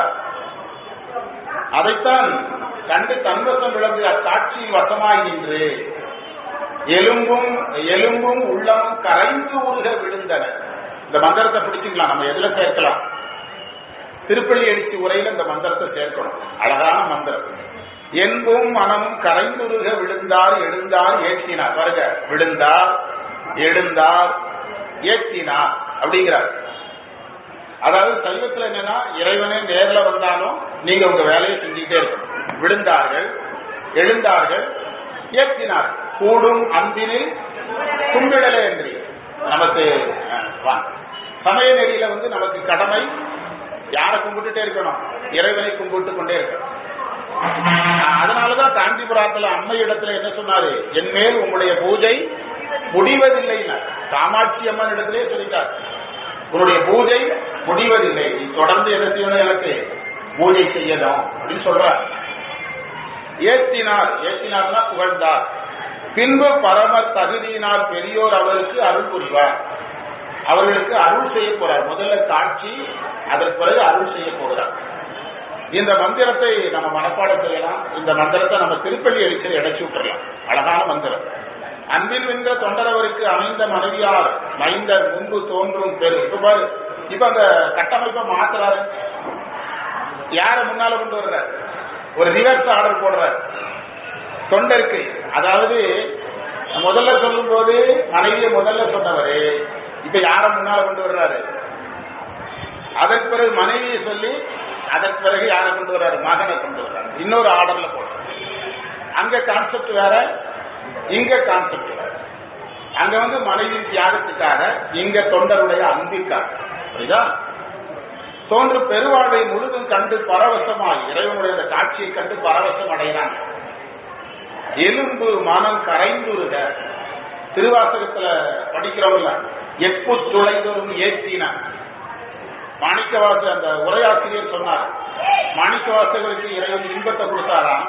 அதைத்தான் கண்டு தன்வசம் இழந்து அக்காட்சியில் வசமாய் நின்று எலும்பும் எலும்பும் உள்ளமும் கரைந்து உருக விழுந்தன இந்த மந்திரத்தை பிடிச்சுக்கலாம் நம்ம எதுல சேர்க்கலாம் திருப்பள்ளி எழுச்சி உரையில இந்த மந்திரத்தை சேர்க்கணும் அழகான மந்திரம் என்பும் மனமும் கரைந்துருக விழுந்தார் எழுந்தார் ஏற்றினார் பாருங்க விழுந்தார் எழுந்தார் ஏற்றினார் அப்படிங்கிறார் அதாவது சைவத்துல என்னன்னா இறைவனே நேர்ல வந்தாலும் நீங்க உங்க வேலையை செஞ்சுக்கிட்டே இருக்கணும் விழுந்தார்கள் எழுந்தார்கள் ஏற்றினார் கூடும் அன்பினில் கும்பிடலே என்று நமக்கு அஹ், வாங்க. சமய நெறியில வந்து நமக்கு கடமை யாரை கும்பிட்டுட்டே இருக்கணும் இறைவனை கும்பிட்டு கொண்டே இருக்கணும் அஹ், அதனாலதான் காஞ்சிபுரத்துல அம்மை இடத்துல என்ன சொன்னாரு என் மேல் உங்களுடைய பூஜை முடிவதில்லை காமாட்சி அம்மன் இடத்திலே சொல்லிட்டார் உன்னுடைய பூஜை முடிவதில்லை நீ தொடர்ந்து என்ன செய்யணும் எனக்கு பூஜை செய்யணும் அப்படின்னு சொல்றார் ஏத்தினார் ஏத்தினார்னா புகழ்ந்தார் பின்பு பரம தகுதியினால் பெரியோர் அவருக்கு அருள் புரிவார் அவர்களுக்கு அருள் செய்ய போறார் முதல்ல காட்சி அதற்கு பிறகு அருள் செய்ய போகிறார் இந்த மந்திரத்தை நம்ம மனப்பாடம் செய்யலாம் இந்த மந்திரத்தை நம்ம திருப்பள்ளி அடிச்சு இடைச்சு விட்டுறலாம் அழகான மந்திரம் அன்பில் வென்ற தொண்டரவருக்கு அமைந்த மனைவியார் மைந்தர் முன்பு தோன்றும் பெரு இப்ப பாரு இப்ப அந்த கட்டமைப்பை மாத்துறாரு யார முன்னால கொண்டு வர்றார் ஒரு ரிவர்ஸ் ஆர்டர் போடுறார் தொண்டருக்கு அதாவது முதல்ல சொல்லும் போது மனைவியை முதல்ல சொன்னவரு இப்ப யார முன்னால கொண்டு வர்றாரு அதற்கு பிறகு மனைவியை சொல்லி அதற்கு பிறகு யாரை கொண்டு வர்றாரு மகனை கொண்டு வர்றாரு இன்னொரு ஆர்டர்ல போடுறாரு அங்க கான்செப்ட் வேற இங்க கான்செப்ட் வேற அங்க வந்து மனைவி தியாகத்துக்காக இங்க தொண்டருடைய அன்பிற்காக புரியுதா தோன்று பெருவாழ்வை முழுதும் கண்டு பரவசமாய் இறைவனுடைய அந்த காட்சியை கண்டு பரவசம் அடைகிறாங்க எலும்பு மனம் கரைந்துருக திருவாசகத்துல படிக்கிறவங்கள எப்பு துளைதொரும் ஏற்றினான் மாணிக்கவாச அந்த உரையாசிரியர் சொன்னார் மாணிக்கவாசகருக்கு இறைவன் இன்பத்தை கொடுத்தாராம்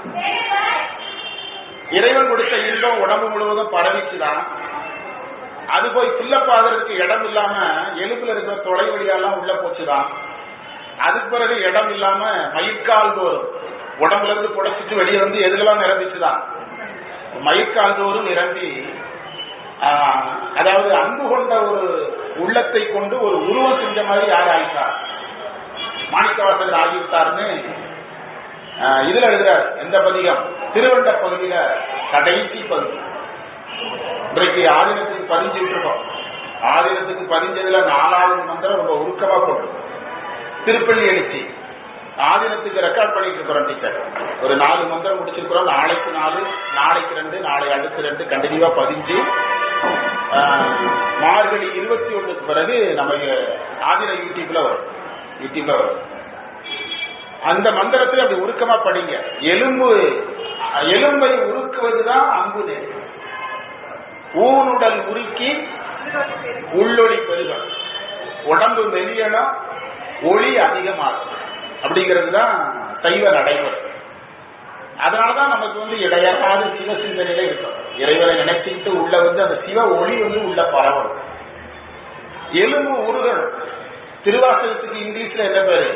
இறைவன் கொடுத்த இன்பம் உடம்பு முழுவதும் பரவிச்சுதான் அது போய் பிள்ளப்பாதருக்கு இடம் இல்லாம எலும்புல இருக்கிற தொலை வழியெல்லாம் உள்ள போச்சுதான் அதுக்கு பிறகு இடம் இல்லாம மயிர்கால் தோறும் உடம்புல இருந்து புடைச்சிட்டு வெளியே வந்து எதுலாம் நிரம்பிச்சுதான் மயிர்கால் தோறும் நிரம்பி ஆஹ், அதாவது அன்பு கொண்ட ஒரு உள்ளத்தை கொண்டு ஒரு உருவம் செஞ்ச மாதிரி யார் ஆயிட்டார் மாணிக்கவாசகர் ஆகிவிட்டார்னு ஆஹ், இதுல எழுதுறார் எந்த பதிகம் திருவண்ட பகுதியில கடைசி பகுதி இன்றைக்கு ஆதீனத்துக்கு பதிஞ்சுட்டு இருக்கோம் ஆதீனத்துக்கு பதிஞ்சதுல நாலாவது மந்திரம் ரொம்ப உருக்கமா போட்டு திருப்பள்ளி எழுச்சி ஆதீனத்துக்கு ரெக்கார்ட் பண்ணிட்டு இருக்கிறோம் டீச்சர் ஒரு நாலு மந்திரம் முடிச்சிருக்கிறோம் நாளைக்கு நாலு நாளைக்கு ரெண்டு நாளை அடுத்து ரெண்டு கண்டினியூவா பதிஞ்சு ஆஹ், மார்கழி இருபத்தி ஒண்ணுக்கு பிறகு நம்ம ஆதீன யூடியூப்ல வரும் யூடியூப்ல வரும் அந்த மந்திரத்தை அப்படி உருக்கமா படிங்க எலும்பு எலும்பை உருக்குவதுதான் அம்புதே ஊனுடல் உருக்கி உள்ளொளி பெருகும் உடம்பு மெலியணும் ஒளி அதிகமாகும் அப்படிங்கிறது தான் சைவ நடைமுறை அதனாலதான் நமக்கு வந்து இடையறாத சிவ சிந்தனையில இருக்கும் இறைவனை நினைச்சுக்கிட்டு உள்ள வந்து அந்த சிவ ஒளி வந்து உள்ள பரவணும் எலும்பு உருகணும் திருவாசகத்துக்கு இங்கிலீஷ்ல என்ன பேரு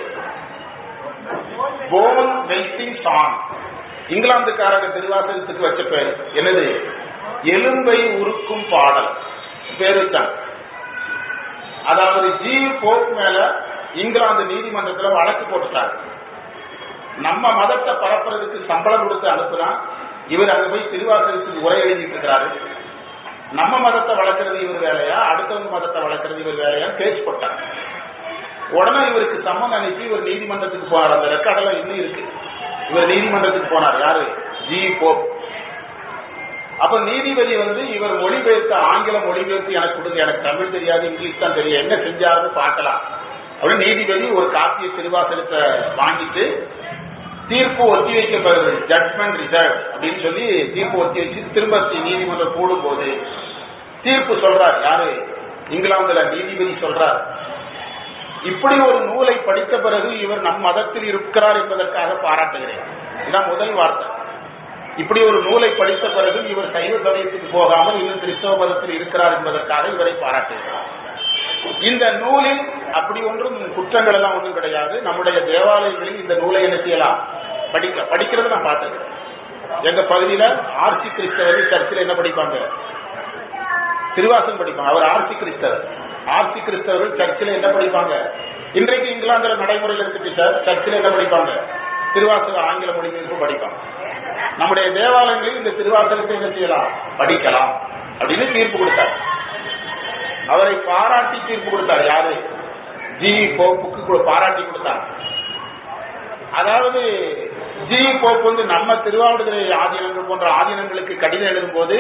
போன் மெல்டிங் சாங் இங்கிலாந்துக்காரங்க திருவாசகத்துக்கு வச்ச பேரு என்னது எலும்பை உருக்கும் பாடல் பேரு தான் அதாவது ஜி போப் மேல இங்கிலாந்து நீதிமன்றத்துல வழக்கு போட்டுட்டாங்க நம்ம மதத்தை பரப்புறதுக்கு சம்பளம் கொடுத்து அனுப்புனா இவர் அங்க போய் திருவாசகத்துக்கு உரை எழுதிட்டு இருக்கிறாரு நம்ம மதத்தை வளர்க்கறது இவர் வேலையா அடுத்தவங்க மதத்தை வளர்க்கறது இவர் வேலையா கேஸ் போட்டாங்க உடனே இவருக்கு சம்மன் அனுப்பி இவர் நீதிமன்றத்துக்கு போனார் அந்த ரெக்கார்டெல்லாம் இன்னும் இருக்கு இவர் நீதிமன்றத்துக்கு போனார் யாரு ஜி போப் அப்ப நீதிபதி வந்து இவர் மொழிபெயர்த்த ஆங்கில மொழிபெயர்த்து எனக்கு கொடுங்க எனக்கு தமிழ் தெரியாது இங்கிலீஷ் தான் தெரியும் என்ன செஞ்சாருன்னு பார்க்கலாம் அப்படின்னு நீதிபதி ஒரு காப்பிய திருவாசகத்தை வாங்கிட்டு தீர்ப்பு ஒத்தி வைக்கப்படுறது ஜட்மெண்ட் ரிசர்வ் அப்படின்னு சொல்லி தீர்ப்பு ஒத்தி வச்சு திரும்ப நீதிமன்றம் கூடும் போது தீர்ப்பு சொல்றார் யாரு இங்கிலாந்துல நீதிபதி சொல்றார் இப்படி ஒரு நூலை படித்த பிறகு இவர் நம் மதத்தில் இருக்கிறார் என்பதற்காக பாராட்டுகிறேன் இதுதான் முதல் வார்த்தை இப்படி ஒரு நூலை படித்த பிறகு இவர் சைவ சமயத்துக்கு போகாமல் இன்னும் கிறிஸ்தவ மதத்தில் இருக்கிறார் என்பதற்காக இவரை பாராட்டுகிறார் இந்த நூலில் அப்படி ஒன்றும் குற்றங்கள் எல்லாம் ஒன்றும் கிடையாது நம்முடைய தேவாலயங்களில் இந்த நூலை என்ன செய்யலாம் படிக்க படிக்கிறது நான் பார்த்தது எங்க பகுதியில ஆர்சி கிறிஸ்தவர் சர்ச்சில் என்ன படிப்பாங்க திருவாசகம் படிப்பாங்க அவர் ஆர்சி கிறிஸ்தவர் ஆர்சி கிறிஸ்தவர்கள் சர்ச்சில் என்ன படிப்பாங்க இன்றைக்கு இங்கிலாந்துல நடைமுறையில் இருக்கு சார் சர்ச்சில் என்ன படிப்பாங்க திருவாசக ஆங்கில மொழிபெயர்ப்பு படிப்பாங்க நம்முடைய தேவாலயங்களில் இந்த திருவாசகத்தை என்ன செய்யலாம் படிக்கலாம் அப்படின்னு தீர்ப்பு கொடுத்தார் அவரை பாராட்டி தீர்ப்பு கொடுத்தார் யாரு ஜி போப்புக்கு பாராட்டி கொடுத்தார் அதாவது ஜி போப் வந்து நம்ம திருவாவடுதுறை ஆதீனங்கள் போன்ற ஆதீனங்களுக்கு கடிதம் எழுதும் போது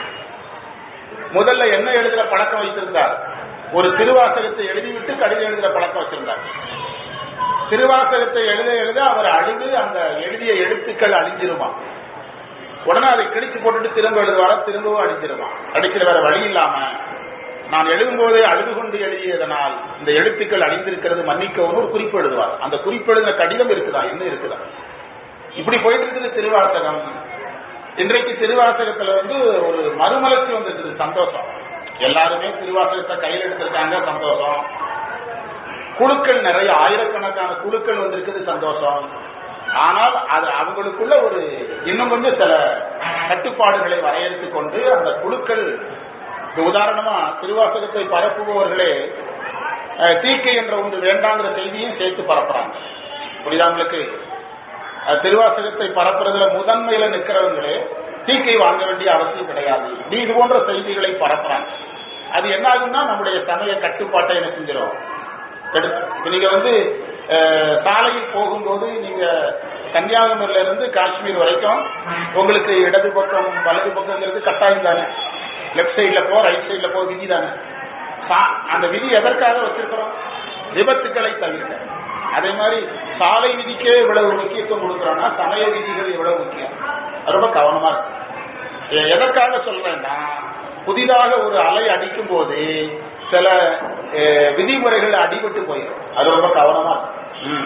முதல்ல என்ன எழுதுற பழக்கம் வைத்திருந்தார் ஒரு திருவாசகத்தை எழுதிவிட்டு கடிதம் எழுதுற பழக்கம் வச்சிருந்தார் திருவாசகத்தை எழுத எழுத அவர் அழுது அந்த எழுதிய எழுத்துக்கள் அழிஞ்சிருமா உடனே அதை கிழிச்சு போட்டுட்டு திரும்ப எழுதுவாரா திரும்பவும் அழிஞ்சிருமா அடிக்கிற வேற வழி இல்லாம நான் எழுதும் போதே அழுது கொண்டு எழுதியதனால் இந்த எழுத்துக்கள் அழிந்திருக்கிறது மன்னிக்கவும் ஒரு குறிப்பு எழுதுவார் அந்த குறிப்பு எழுதின கடிதம் இருக்குதா என்ன இருக்குதா இப்படி போயிட்டு இருக்குது திருவாசகம் இன்றைக்கு திருவாசகத்துல வந்து ஒரு மறுமலர்ச்சி வந்திருக்குது சந்தோஷம் எல்லாருமே திருவாசகத்தை கையில் எடுத்திருக்காங்க சந்தோஷம் குழுக்கள் நிறைய ஆயிரக்கணக்கான குழுக்கள் வந்திருக்குது சந்தோஷம் ஆனால் அது அவங்களுக்குள்ள ஒரு இன்னும் கொஞ்சம் சில கட்டுப்பாடுகளை வரையறுத்துக் கொண்டு அந்த குழுக்கள் இப்ப உதாரணமா திருவாசகத்தை பரப்புபவர்களே அஹ், தீக்கை என்ற ஒன்று வேண்டாங்கிற செய்தியும் சேர்த்து பரப்புறாங்க புரியுதா உங்களுக்கு அஹ், திருவாசகத்தை பரப்புறதுல முதன்மையில நிற்கிறவங்களே தீக்கை வாங்க வேண்டிய அவசியம் கிடையாது நீ இது போன்ற செய்திகளை பரப்புறாங்க அது என்ன ஆகும்னா நம்முடைய சமய கட்டுப்பாட்டை என்ன செஞ்சிடும் எடுத்து இப்ப நீங்க வந்து அஹ், சாலையில் போகும்போது நீங்க கன்னியாகுமரியில இருந்து காஷ்மீர் வரைக்கும் உங்களுக்கு இடது பக்கம் வலது பக்கங்கிறது கட்டாயம் தானே லெப்ட் சைட்ல போ ரைட் சைட்ல போ விதி தானே சா- அந்த விதி எதற்காக வச்சிருக்கிறோம் விபத்துக்களை தவிர்க்க அதே மாதிரி சாலை விதிக்கே இவ்வளவு முக்கியத்துவம் கொடுக்கிறோம்னா சமய விதிகள் எவ்வளவு முக்கியம் அது ரொம்ப கவனமா இருக்கு எ- எதற்காக சொல்றேன்னா புதிதாக ஒரு அலை அடிக்கும் போது சில அஹ், விதிமுறைகள் அடிபட்டு போயிடும் அது ரொம்ப கவனமா இருக்கு. ம்.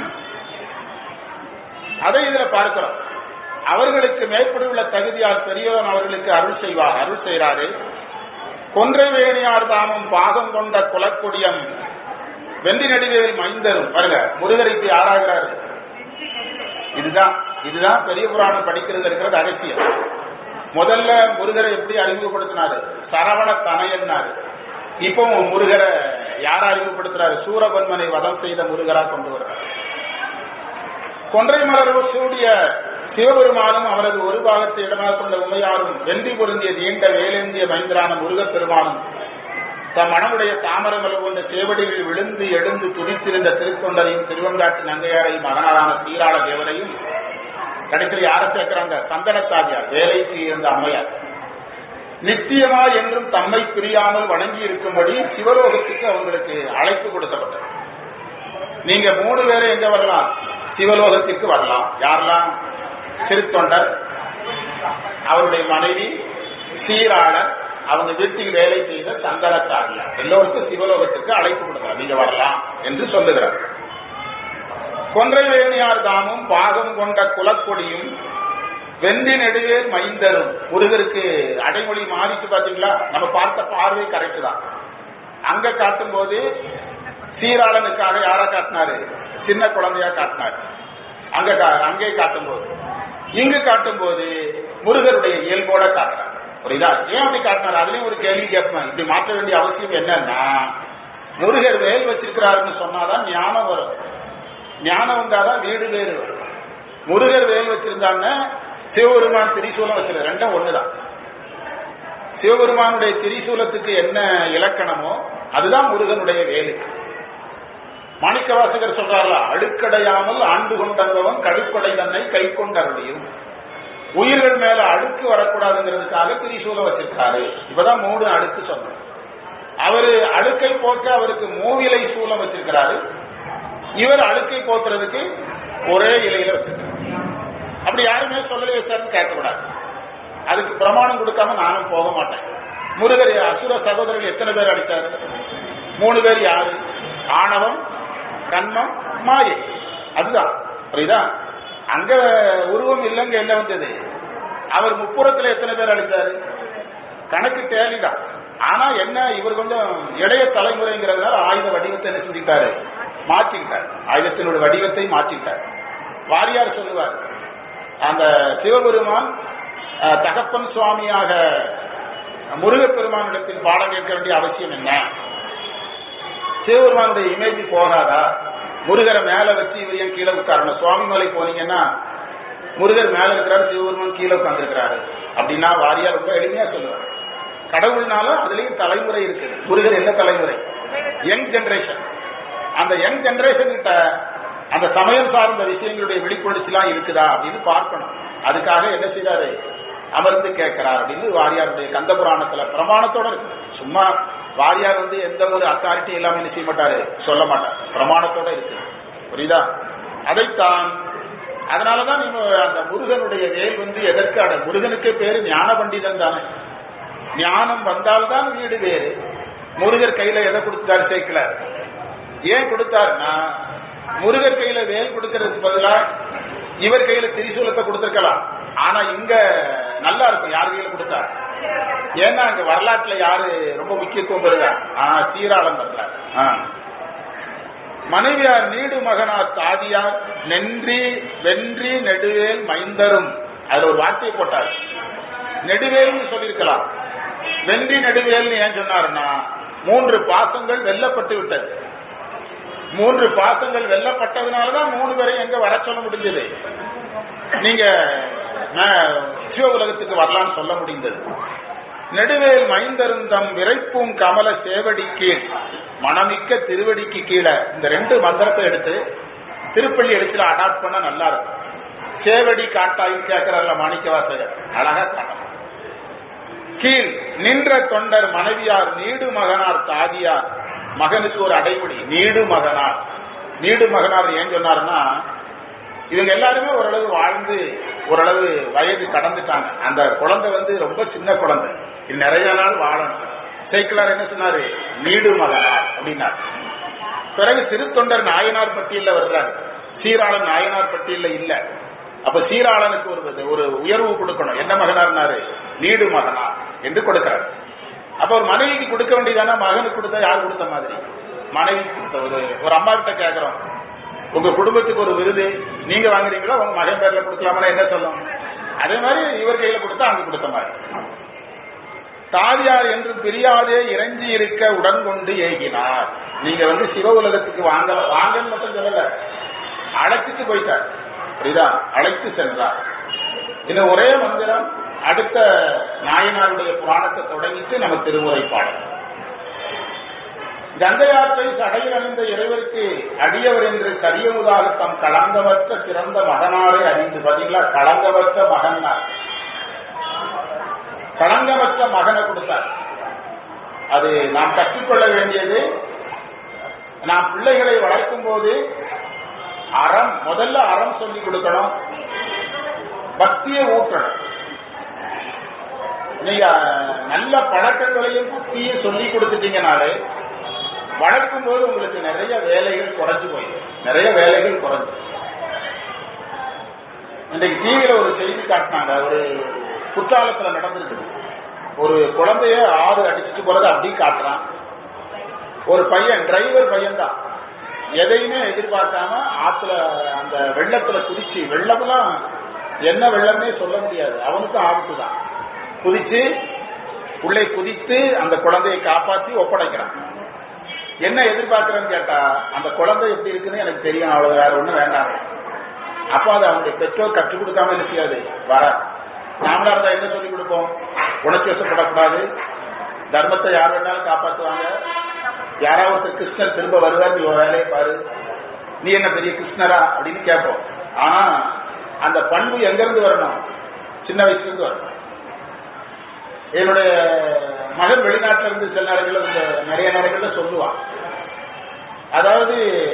அதை இதுல பார்க்கிறோம் அவர்களுக்கு மேற்படுள்ள தகுதியார் பெரியவன் அவர்களுக்கு அருள் செய்வார் அருள் செய்கிறாரு கொன்றைவேணியார் தாமும் பாகம் கொண்ட குலக்குடியம் வெந்தி நடிகையில் மைந்தரும் பாருங்க முருகருக்கு யாராகிறாரு இதுதான் இதுதான் பெரிய புராணம் படிக்கிறது இருக்கிற ரகசியம் முதல்ல முருகரை எப்படி அறிமுகப்படுத்தினாரு சரவண தனையன்னாரு இப்போ முருகரை யார அறிமுகப்படுத்துறாரு சூரபன்மனை வதம் செய்த முருகரா கொண்டு வர்றாரு கொன்றை மலர் சூடிய சிவபெருமானும் அவரது ஒரு பாகத்தை இடமாக கொண்ட உமையாரும் வென்றி பொருந்திய நீண்ட வேலேந்திய மைந்திரான முருகப் பெருமானும் தம் மனமுடைய தாமரமலர் கொண்ட சேவடிகளில் விழுந்து எழுந்து துடித்திருந்த திருத்தொண்டரையும் திருவங்காட்டு நங்கையாரையும் மகனாரான சீராள தேவரையும் கடைசியில் யாரை சேர்க்கிறாங்க சந்தனத்தாதியார் வேலைக்கு இருந்த அம்மையார் நித்தியமா என்றும் தம்மை பிரியாமல் வணங்கி இருக்கும்படி சிவலோகத்துக்கு அவங்களுக்கு அழைப்பு கொடுக்கப்பட்டது நீங்க மூணு பேரும் எங்க வரலாம் சிவலோகத்திற்கு வரலாம் யாரெல்லாம் திருத்தொண்டர் அவருடைய மனைவி சீராளர் அவங்க வீட்டில் வேலை செய்த சந்தனத்தாரியார் எல்லோருக்கும் சிவலோகத்துக்கு அழைப்பு கொடுக்கிறார் நீங்க வரலாம் என்று சொல்லுகிறார் கொன்றைவேணியார் தாமும் பாகம் கொண்ட குலக்கொடியும் வெந்தி நெடுவேர் மைந்தரும் முருகருக்கு அடைமொழி மாறிச்சு பாத்தீங்களா நம்ம பார்த்த பார்வை கரெக்ட் தான் அங்க காட்டும் போது சீராளனுக்காக யாரா காட்டினாரு சின்ன குழந்தையா காட்டினாரு அங்க கா- அங்கே காட்டும் போது இங்கு காட்டும் போது முருகருடைய இயல்போட காட்டுறாங்க புரியுதா ஏன் அப்படி காட்டினாரு அதுலயும் ஒரு கேள்வி கேட்பேன் இப்படி மாற்ற வேண்டிய அவசியம் என்னன்னா முருகர் வேல் வச்சிருக்கிறாருன்னு சொன்னாதான் ஞானம் வரும் ஞானம் வந்தாதான் வீடு வேறு வரும் முருகர் வேல் வச்சிருந்தாங்க சிவபெருமான் திரிசூலம் வச்சிருக்க ரெண்டும் ஒண்ணுதான் சிவபெருமானுடைய திரிசூலத்துக்கு என்ன இலக்கணமோ அதுதான் முருகனுடைய வேலுக்கு மாணிக்கவாசகர் சொல்றாரா அழுக்கடையாமல் ஆண்டு கொண்டவன் கடுப்படை தன்னை கை கொண்டருடையும் உயிர்கள் மேல அழுக்கு வரக்கூடாதுங்கிறதுக்காக திரிசூலம் வச்சிருக்காரு இப்பதான் மூணு அடுக்கு சொன்னோம் அவரு அழுக்கை போக்க அவருக்கு மூவிலை சூலம் வச்சிருக்கிறாரு இவர் அழுக்கை போக்குறதுக்கு ஒரே இலையில வச்சிருக்காரு அப்படி யாருமே சொல்லலை வச்சாருன்னு கேட்கக்கூடாது அதுக்கு பிரமாணம் கொடுக்காம நானும் போக மாட்டேன் முருகர் அசுர சகோதரர்கள் எத்தனை பேர் அடித்தாரு மூணு பேர் யாரு ஆணவம் கண்மம் மாயை அதுதான் புரியுதா அங்க உருவம் இல்லைங்க என்ன வந்தது அவர் முப்புறத்துல எத்தனை பேர் அடித்தாரு கணக்கு தேலிதான் ஆனா என்ன இவர் கொஞ்சம் இளைய தலைமுறைங்கிறதுனால ஆயுத வடிவத்தை என்ன செஞ்சுட்டாரு மாற்றிக்கிட்டார் ஆயுதத்தினுடைய வடிவத்தை மாற்றிக்கிட்டார் வாரியார் சொல்லுவார் அந்த சிவபெருமான் அஹ், தகப்பன் சுவாமியாக முருகப்பெருமானிடத்தில் பாடம் கேட்க வேண்டிய அவசியம் என்ன சிவபெருமானுடைய இமேஜ் போகாதா முருகரை மேல வச்சு இவர் ஏன் கீழே உட்காரணும் சுவாமி மலை போனீங்கன்னா முருகர் மேல இருக்கிறாரு சிவபெருமான் கீழே உட்கார்ந்துருக்கிறாரு அப்படின்னா வாரியார் ரொம்ப எளிமையா சொல்லுவார் கடவுள்னால அதுலயும் தலைமுறை இருக்குது முருகர் என்ன தலைமுறை யங் ஜெனரேஷன் அந்த யங் ஜெனரேஷன் கிட்ட அந்த சமயம் சார்ந்த விஷயங்களுடைய விழிப்புணர்ச்சி எல்லாம் இருக்குதா அப்படின்னு பார்க்கணும் அதுக்காக என்ன செய்றாரு அமர்ந்து கேட்கிறார் அப்படின்னு வாரியாருடைய கந்த புராணத்துல பிரமாணத்தோட இருக்கு சும்மா வாரியார் வந்து எந்த ஒரு அத்தாரிட்டி இல்லாம என்ன செய்ய மாட்டாரு சொல்ல மாட்டார் பிரமாணத்தோட இருக்கு புரியுதா அதைத்தான் அதனாலதான் நீங்க அந்த முருகனுடைய வேல் வந்து எதற்கு அட முருகனுக்கே பேரு ஞான பண்டிதன் தானே ஞானம் வந்தால்தான் வீடு வேறு முருகர் கையில எதை கொடுத்தாரு சேர்க்கல ஏன் கொடுத்தாருன்னா முருகர் கையில வேல் கொடுக்கறதுக்கு பதிலா இவர் கையில திரிசூலத்தை கொடுத்திருக்கலாம் ஆனா இங்க நல்லா இருக்கும் யார் கையில கொடுத்தார் ஏன்னா அங்க வரலாற்றுல யாரு ரொம்ப முக்கியத்துவம் பெறுதா ஆஹ் சீராளம் வரலாறு ஆஹ் மனைவியார் நீடு மகனார் தாதியார் நென்றி வென்றி நெடுவேல் மைந்தரும் அதுல ஒரு வார்த்தையை போட்டார் நெடுவேல்னு சொல்லியிருக்கலாம் வென்றி நெடுவேல்னு ஏன் சொன்னாருன்னா மூன்று பாசங்கள் வெல்லப்பட்டு விட்டது மூன்று பாசங்கள் வெல்லப்பட்டதுனாலதான் மூணு பேரையும் எங்க வர சொல்ல முடிஞ்சது நீங்க அஹ், சிவ உலகத்துக்கு வரலாம்னு சொல்ல முடிந்தது நெடுவேல் மைந்தருந்தம் விரைப்பும் கமல சேவடி கீழ் மணமிக்க திருவடிக்கு கீழே இந்த ரெண்டு மந்திரத்தை எடுத்து திருப்பள்ளி எழுத்துல அடாப்ட் பண்ண நல்லா இருக்கும் சேவடி காட்டாயும் கேட்கிறார்ல மாணிக்க வாசகர் அழகா காட்டலாம் கீழ் நின்ற தொண்டர் மனைவியார் நீடு மகனார் தாதியார் மகனுக்கு ஒரு அடைமொழி நீடு மகனார் நீடு மகனார் ஏன் சொன்னாருன்னா இவங்க எல்லாருமே ஓரளவு வாழ்ந்து ஓரளவு வயது கடந்துட்டாங்க அந்த குழந்தை வந்து ரொம்ப சின்ன குழந்தை இது நிறைய நாள் வாழணும் சைக்கிளார் என்ன சொன்னாரு நீடு மகனார் அப்படின்னார் பிறகு திருத்தொண்டர் நாயனார் பட்டியல்ல வர்றாரு சீராளன் நாயனார் பட்டியல்ல இல்ல அப்ப சீராளனுக்கு ஒரு ஒரு உயர்வு கொடுக்கணும் என்ன மகனார்னாரு நீடு மகனார் என்று கொடுக்கிறார் அப்ப ஒரு மனைவிக்கு கொடுக்க வேண்டியதானே மகனுக்கு கொடுத்தா யார் கொடுத்த மாதிரி மனைவி கொடுத்த ஒரு ஒரு அம்மா கிட்ட கேக்குறோம் உங்க குடும்பத்துக்கு ஒரு விருது நீங்க வாங்குறீங்களோ உங்க மகன் பேர்ல கொடுக்கலாமா என்ன சொல்லும் அதே மாதிரி இவர் கையில கொடுத்தா அங்க கொடுத்த மாதிரி தாதியார் என்று பிரியாதே இறைஞ்சி இருக்க உடன் கொண்டு ஏகினார் நீங்க வந்து சிவ உலகத்துக்கு வாங்க வாங்கன்னு மட்டும் சொல்லல அழைச்சிட்டு போயிட்டார் புரியுதா அழைத்து சென்றார் இந்த ஒரே மந்திரம் அடுத்த நாயனாருடைய புராணத்தை தொடங்கிட்டு நம்ம திருமுறை பாடம் கங்கையாற்றை சடையில் அணிந்த இறைவருக்கு அடியவர் என்று கரியமுதாக தம் களங்கவற்ற சிறந்த மகனாரை அறிந்து பாத்தீங்களா களங்கவற்ற மகன்னார் களங்கமற்ற மகனை கொடுத்தார் அது நாம் கற்றுக்கொள்ள வேண்டியது நாம் பிள்ளைகளை வளர்க்கும் போது அறம் முதல்ல அறம் சொல்லி கொடுக்கணும் பக்தியை ஊற்றணும் நீங்க நல்ல பழக்கங்களையும் பக்தியும் சொல்லி கொடுத்துட்டீங்கனாலே வளர்க்கும் போது உங்களுக்கு நிறைய வேலைகள் குறைஞ்சு போயிடும் நிறைய வேலைகள் குறைஞ்சு இன்றைக்கு டிவியில ஒரு செய்தி காட்டினாங்க ஒரு குற்றாலத்துல நடந்திருக்கு ஒரு குழந்தைய ஆறு அடிச்சுட்டு போறதை அப்படி காட்டுறான் ஒரு பையன் டிரைவர் பையன் தான் எதையுமே எதிர்பார்க்காம ஆத்துல அந்த வெள்ளத்துல குதிச்சு வெள்ளம்லாம் என்ன வெள்ளம்னே சொல்ல முடியாது அவனுக்கும் ஆபத்து தான் குதிச்சு உள்ளே குதித்து அந்த குழந்தையை காப்பாத்தி ஒப்படைக்கிறான் என்ன எதிர்பார்க்கிறேன்னு கேட்டா அந்த குழந்தை எப்படி இருக்குன்னு எனக்கு தெரியும் அவ்வளவு வேற ஒண்ணும் வேண்டாம் அப்ப அது அவனுடைய பெற்றோர் கற்றுக் கொடுக்காம என்ன செய்யாது வர நாமளா இருந்தா என்ன சொல்லிக் கொடுப்போம் உணர்ச்சி வசப்படக்கூடாது தர்மத்தை யார் வேணாலும் காப்பாத்துவாங்க யாராவது ஒருத்தர் கிருஷ்ணர் திரும்ப வருவார் நீ உன் வேலையை பாரு நீ என்ன பெரிய கிருஷ்ணரா அப்படின்னு கேட்போம் ஆனா அந்த பண்பு எங்க இருந்து வரணும் சின்ன வயசுல இருந்து வரும் என்னுடைய மகன் வெளிநாட்டுல இருந்து சில நேரங்கள்ல இந்த நிறைய நேரங்கள்ல சொல்லுவான் அதாவது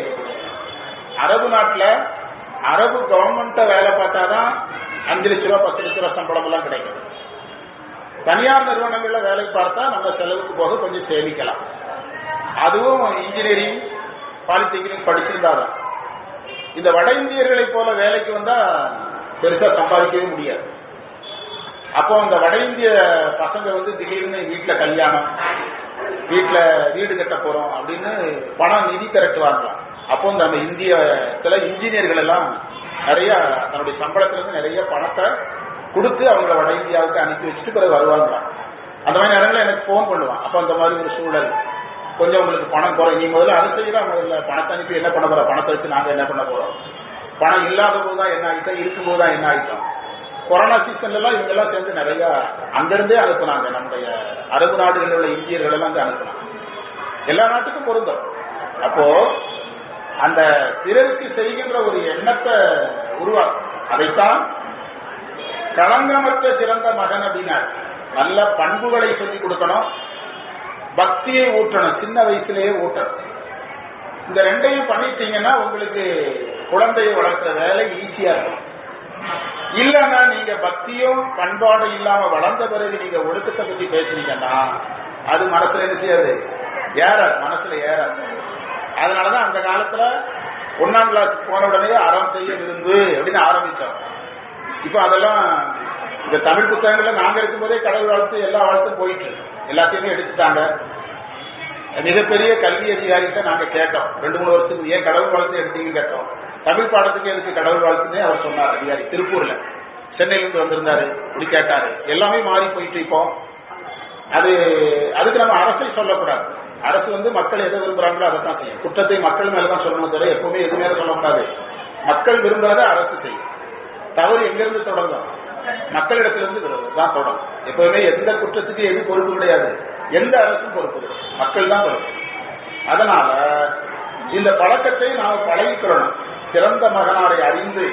அரபு நாட்டுல அரபு கவர்மெண்ட்ட வேலை பார்த்தாதான் அஞ்சு லட்ச ரூபா பத்து லட்ச ரூபா சம்பளம் எல்லாம் கிடைக்கும் தனியார் நிறுவனங்கள்ல வேலை பார்த்தா நம்ம செலவுக்கு போக கொஞ்சம் சேமிக்கலாம் அதுவும் இன்ஜினியரிங் பாலிடெக்னிக் படிச்சிருந்தாதான் இந்த வட இந்தியர்களை போல வேலைக்கு வந்தா பெருசா சம்பாதிக்கவே முடியாது அப்போ அந்த வட இந்திய பசங்க வந்து திடீர்னு வீட்டுல கல்யாணம் வீட்டுல வீடு கட்ட போறோம் அப்படின்னு பணம் நிதி திரட்டுவாங்களாம் அப்போ நம்ம இந்தியத்துல இன்ஜினியர்கள் எல்லாம் நிறைய தன்னுடைய சம்பளத்துல இருந்து நிறைய பணத்தை கொடுத்து அவங்கள வட இந்தியாவுக்கு அனுப்பி வச்சுட்டு பிறகு வருவாங்களாம் அந்த மாதிரி நேரங்களில் எனக்கு ஃபோன் பண்ணுவான் அப்போ அந்த மாதிரி ஒரு சூழல் கொஞ்சம் உங்களுக்கு பணம் குறை நீ முதல்ல அது செய்யலாம் முதல்ல பணத்தை அனுப்பி என்ன பண்ண போறோம் பணத்தை வச்சு நாங்க என்ன பண்ண போறோம் பணம் இல்லாத போது தான் என்ன ஆகிட்டோம் இருக்கும் போது தான் என்ன ஆகிட்டோம் கொரோனா சீசன்ல எல்லாம் இவங்க எல்லாம் சேர்ந்து நிறைய அங்கிருந்தே அனுப்புனாங்க நம்முடைய அரபு நாடுகளில் உள்ள இந்தியர்கள் எல்லாம் வந்து அனுப்புனாங்க எல்லா நாட்டுக்கும் பொருந்தும் அப்போ அந்த பிறருக்கு செய்கின்ற ஒரு எண்ணத்தை உருவாக்கும் அதைத்தான் களங்கமற்ற சிறந்த மகன் அப்படின்னார் நல்ல பண்புகளை சொல்லிக் கொடுக்கணும் பக்தியை ஊட்டணும் சின்ன வயசுலயே ஊட்டணும் இந்த ரெண்டையும் பண்ணிட்டீங்கன்னா உங்களுக்கு குழந்தையை வளர்க்கிற வேலை ஈஸியா இருக்கும் இல்லன்னா நீங்க பக்தியும் பண்பாடும் இல்லாம வளர்ந்த பிறகு நீங்க ஒழுக்கத்தை பத்தி பேசுனீங்கன்னா அது மனசுல என்ன செய்யாது ஏறாது மனசுல ஏறாது அதனாலதான் அந்த காலத்துல ஒன்னாம் கிளாஸ் போன உடனே அறம் செய்ய விரும்பு அப்படின்னு ஆரம்பிச்சோம் இப்ப அதெல்லாம் இந்த தமிழ் புத்தகங்கள்ல நாங்க இருக்கும்போதே கடவுள் வாழ்த்து எல்லா வாழ்த்தும் போயிட்டு இருக்கு. எல்லாத்தையுமே எடுத்துட்டாங்க மிகப்பெரிய கல்வி அதிகாரிகிட்ட நாங்க கேட்டோம் ரெண்டு மூணு வருஷத்துக்கு ஏன் கடவுள் வாழ்த்து எடுத்தீங்கன்னு கேட்டோம் தமிழ் பாடத்துக்கு எதுக்கு கடவுள் வாழ்த்துனே அவர் சொன்னார் அதிகாரி திருப்பூர்ல சென்னையில இருந்து வந்திருந்தாரு இப்படி கேட்டாரு எல்லாமே மாறி போயிட்டு இப்போ அது அதுக்கு நம்ம அரசை சொல்லக்கூடாது அரசு வந்து மக்கள் எதை விரும்புறாங்களோ அதை தான் செய்யும் குற்றத்தை மக்கள் மேலதான் சொல்லணும் தவிர எப்பவுமே எது மேல சொல்லக்கூடாது மக்கள் விரும்புறத அரசு செய்யும் தவறு எங்கிருந்து தொடங்கும் மக்களிடத்திலிருந்து விரும்புறது தான் தொடங்கும் எப்பவுமே எந்த குற்றத்துக்கு எது பொறுப்பு கிடையாது எந்த அரசும் பொறுப்பு கிடையாது மக்கள் தான் பொறுப்பு அதனால இந்த பழக்கத்தை நாம் பழகிக்கிறோம் சிறந்த மகனாரை அறிந்து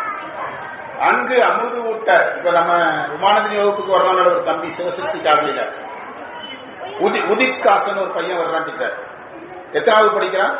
அங்கு அமுது ஊட்ட இப்ப நம்ம விமானத்தின் வகுப்புக்கு வரலாம் ஒரு தம்பி சிவசக்தி காவலியில உதி உதித் காசன் ஒரு பையன் வர்றான் டீச்சர் எத்தனாவது படிக்கிறான்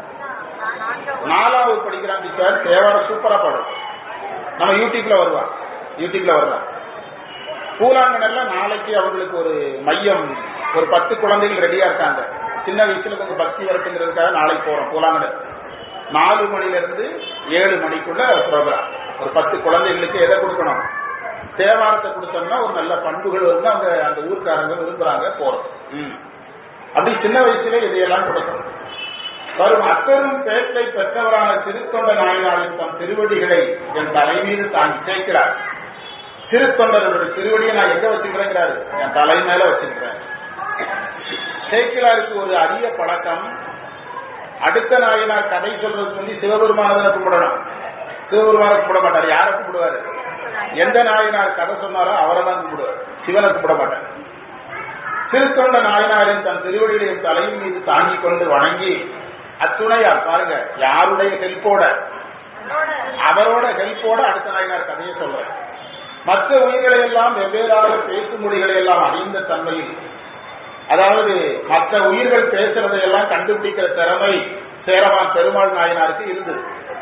நாலாவது படிக்கிறான் டீச்சர் தேவார சூப்பரா பாடும் நம்ம யூடியூப்ல வருவான் யூடியூப்ல வருவான் பூலாங்கடல்ல நாளைக்கு அவங்களுக்கு ஒரு மையம் ஒரு பத்து குழந்தைகள் ரெடியா இருக்காங்க சின்ன வயசுல கொஞ்சம் பக்தி வரட்டுங்கிறதுக்காக நாளைக்கு போறோம் பூலாங்கடல் நாலு மணில இருந்து ஏழு மணிக்குள்ள ப்ரோக்ராம் ஒரு பத்து குழந்தைகளுக்கு எதை கொடுக்கணும் தேவாரத்தை கொடுத்தோம்னா ஒரு நல்ல பண்புகள் வந்து அவங்க அந்த ஊர்க்காரங்க விரும்புறாங்க போறோம் ம். அப்படி சின்ன வயசுல இதையெல்லாம் கொடுக்கணும் வரும் அத்தரும் பேட்டை பெற்றவரான திருத்தொண்ட நாயனாரின் தம் திருவடிகளை என் தலை மீது தாங்கி சேர்க்கிறார் திருத்தொண்டருடைய திருவடியை நான் எங்க வச்சுக்கிறேங்கிறாரு என் தலை மேல வச்சிருக்கிறேன் சேக்கிலாருக்கு ஒரு அரிய பழக்கம் அடுத்த நாயனார் கதை சொல்றதுக்கு முந்தி சிவபெருமானதனை கும்பிடணும் சிவபெருமான கும்பிட மாட்டார் யாரை கும்பிடுவாரு எந்த நாயனார் கதை சொன்னாரோ அவரை தான் கும்பிடுவார் சிவனை கும்பிட மாட்டார் திருத்தொண்ட நாயனாரின் தன் திருவடியை தலையின் மீது தாங்கிக் கொண்டு வணங்கி அத்துணையார் பாருங்க யாருடைய ஹெல்ப்போட அவரோட ஹெல்ப்போட அடுத்த நாயனார் கதையை சொல்றார் மற்ற உயிர்களை எல்லாம் வெவ்வேறாக பேசும் மொழிகளை எல்லாம் அறிந்த தன்மையில் அதாவது மற்ற உயிர்கள் பேசுறதை எல்லாம் கண்டுபிடிக்கிற திறமை சேரமான் பெருமாள் நாயனாருக்கு இருந்தது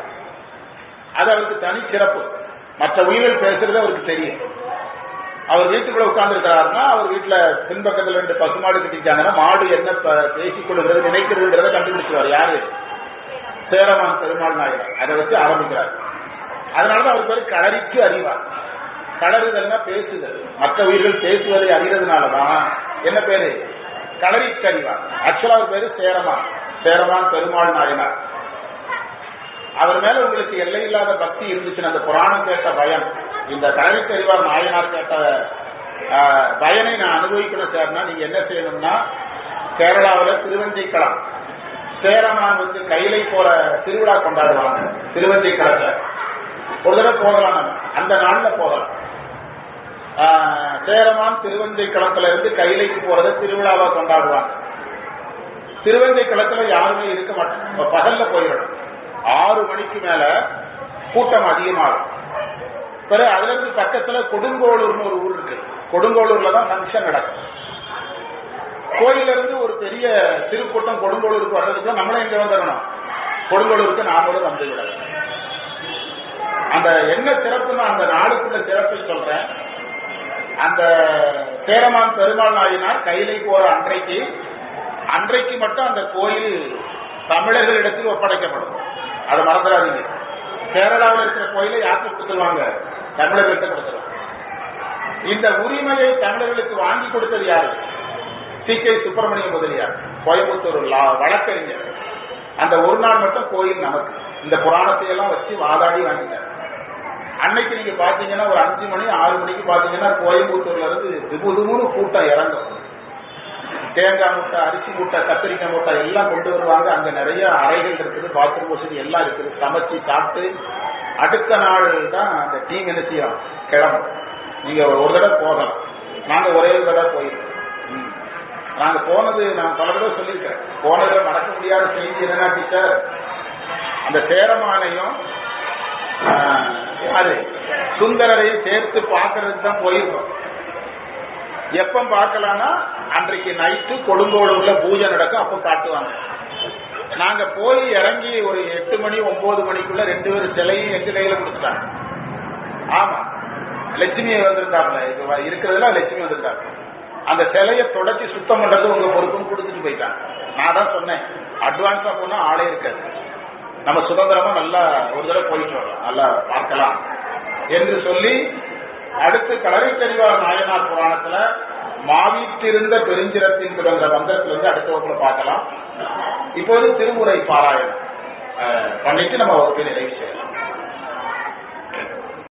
அது அவருக்கு தனி சிறப்பு மற்ற உயிர்கள் பேசுறது அவருக்கு தெரியும் அவர் வீட்டுக்குள்ள உட்கார்ந்து இருக்கிறாருன்னா அவர் வீட்டுல பின்பக்கத்துல ரெண்டு பசுமாடு கட்டிட்டாங்கன்னா மாடு என்ன ப- பேசிக் கொள்கிறது நினைக்கிறதுங்கிறத கண்டுபிடிச்சிருவார் யாரு சேரமான் பெருமாள் நாயகர் அதை வச்சு ஆரம்பிக்கிறார் அதனாலதான் அவர் பேரு களரிக்கு அறிவார் களறுதல்னா பேசுதல் மற்ற உயிர்கள் பேசுவதை அறிகிறதுனாலதான் என்ன பேரு களரிக்கு அறிவார் ஆக்சுவலா அவர் பேரு சேரமான் சேரமான் பெருமாள் நாயனார் அவர் மேல உங்களுக்கு எல்லை இல்லாத பக்தி இருந்துச்சுன்னு அந்த புராணம் கேட்ட பயம் இந்த களரிக்கு அறிவார் நாயனார் கேட்ட ஆஹ், பயனை நான் அனுபவிக்கணும் சேர்னா நீங்க என்ன செய்யணும்னா கேரளாவுல திருவஞ்சைக்களம் சேரமான் வந்து கைலை போல திருவிழா கொண்டாடுவாங்க திருவஞ்சைக்களத்துல ஒரு தடவை போகலாம் நம்ம அந்த நாள்ல போகலாம் ஆஹ், சேரமான் திருவஞ்சை களத்துல இருந்து கைலைக்கு போறத திருவிழாவா கொண்டாடுவாங்க திருவஞ்சை களத்துல யாருமே இருக்க மாட்டாங்க இப்ப பகல்ல போயிடணும் ஆறு மணிக்கு மேல கூட்டம் அதிகமாகும் பிறகு அதுல இருந்து பக்கத்துல கொடுங்கோளூர்னு ஒரு ஊர் இருக்கு கொடுங்கோளூர்ல தான் ஃபங்க்ஷன் நடக்கும் கோயில இருந்து ஒரு பெரிய திருக்கூட்டம் கொடுங்கோளூருக்கு வர்றதுக்கு நம்மளே இங்க வந்துடணும் கொடுங்கோளூருக்கு நாமளும் வந்து விடணும் அந்த என்ன சிறப்புன்னு அந்த நாளுக்குள்ள சிறப்பை சொல்றேன் அந்த சேரமான் பெருமாள் நாயினார் கையிலை போற அன்றைக்கு அன்றைக்கு மட்டும் அந்த கோயில் தமிழர்களிடத்தில் ஒப்படைக்கப்படும் அதை மறந்துடாதீங்க கேரளாவில் இருக்கிற கோயிலை யாருக்கு கொடுத்துருவாங்க தமிழர்கள்ட்ட கொடுத்துருவாங்க இந்த உரிமையை தமிழர்களுக்கு வாங்கி கொடுத்தது யாரு C K Subramaniya Mudaliar Coimbatore law- வழக்கறிஞர் அந்த ஒரு நாள் மட்டும் கோயில் நமக்கு இந்த புராணத்தை எல்லாம் வச்சு வாதாடி வாங்கிட்டார் அன்னைக்கு நீங்க பாத்தீங்கன்னா ஒரு அஞ்சு மணி ஆறு மணிக்கு பாத்தீங்கன்னா கோயம்புத்தூர்ல இருந்து திபுதுமுன்னு கூட்டம் இறங்கும் தேங்காய் மூட்டை அரிசி மூட்டை கத்திரிக்காய் மூட்டை எல்லாம் கொண்டு வருவாங்க அங்க நிறைய அறைகள் இருக்குது பாத்ரூம் வசதி எல்லாம் இருக்குது சமைச்சு சாப்பிட்டு அடுத்த நாள் தான் அந்த டீம் என்ன செய்யும் கிளம்பும் நீங்க ஒரு தடவை போகலாம் நாங்க ஒரே ஒரு தடவை போயிருக்கோம் ம். நாங்க போனது நான் பல தடவை சொல்லியிருக்கேன் போனது மறக்க முடியாத செய்தி என்னன்னா டீச்சர் அந்த சேரமானையும் ஆஹ், யாரு சுந்தரரையும் சேர்த்து பார்க்கறதுக்கு தான் போயிருக்கோம் எப்ப பார்க்கலாம்னா அன்றைக்கு நைட்டு கொடுங்கோளூர்ல பூஜை நடக்கும் அப்ப காட்டுவாங்க நாங்க போய் இறங்கி ஒரு எட்டு மணி ஒன்பது மணிக்குள்ள ரெண்டு பேரும் சிலையும் எங்க கையில கொடுத்துட்டாங்க ஆமா லட்சுமி வந்திருந்தாப்ல இது வ- இருக்கிறதுல லட்சுமி வந்திருந்தாங்க அந்த சிலையை தொடச்சி சுத்தம் பண்றது உங்க பொறுப்புன்னு கொடுத்துட்டு போயிட்டாங்க நான் தான் சொன்னேன் அட்வான்ஸா போனா ஆளே இருக்காது நம்ம சுதந்திரமா நல்லா ஒரு தடவை போயிட்டு வரலாம் நல்லா பார்க்கலாம் என்று சொல்லி அடுத்து கலரைக்கறிவார் நாயனார் புராணத்துல மாவீட்டிருந்த பெருஞ்சிரத்தின் பிறந்த மந்திரத்திலிருந்து அடுத்த வகுப்புல பார்க்கலாம் இப்போது திருமுறை பாராயணம் அஹ், பண்ணிட்டு நம்ம வகுப்பை நிறைவு செய்யலாம்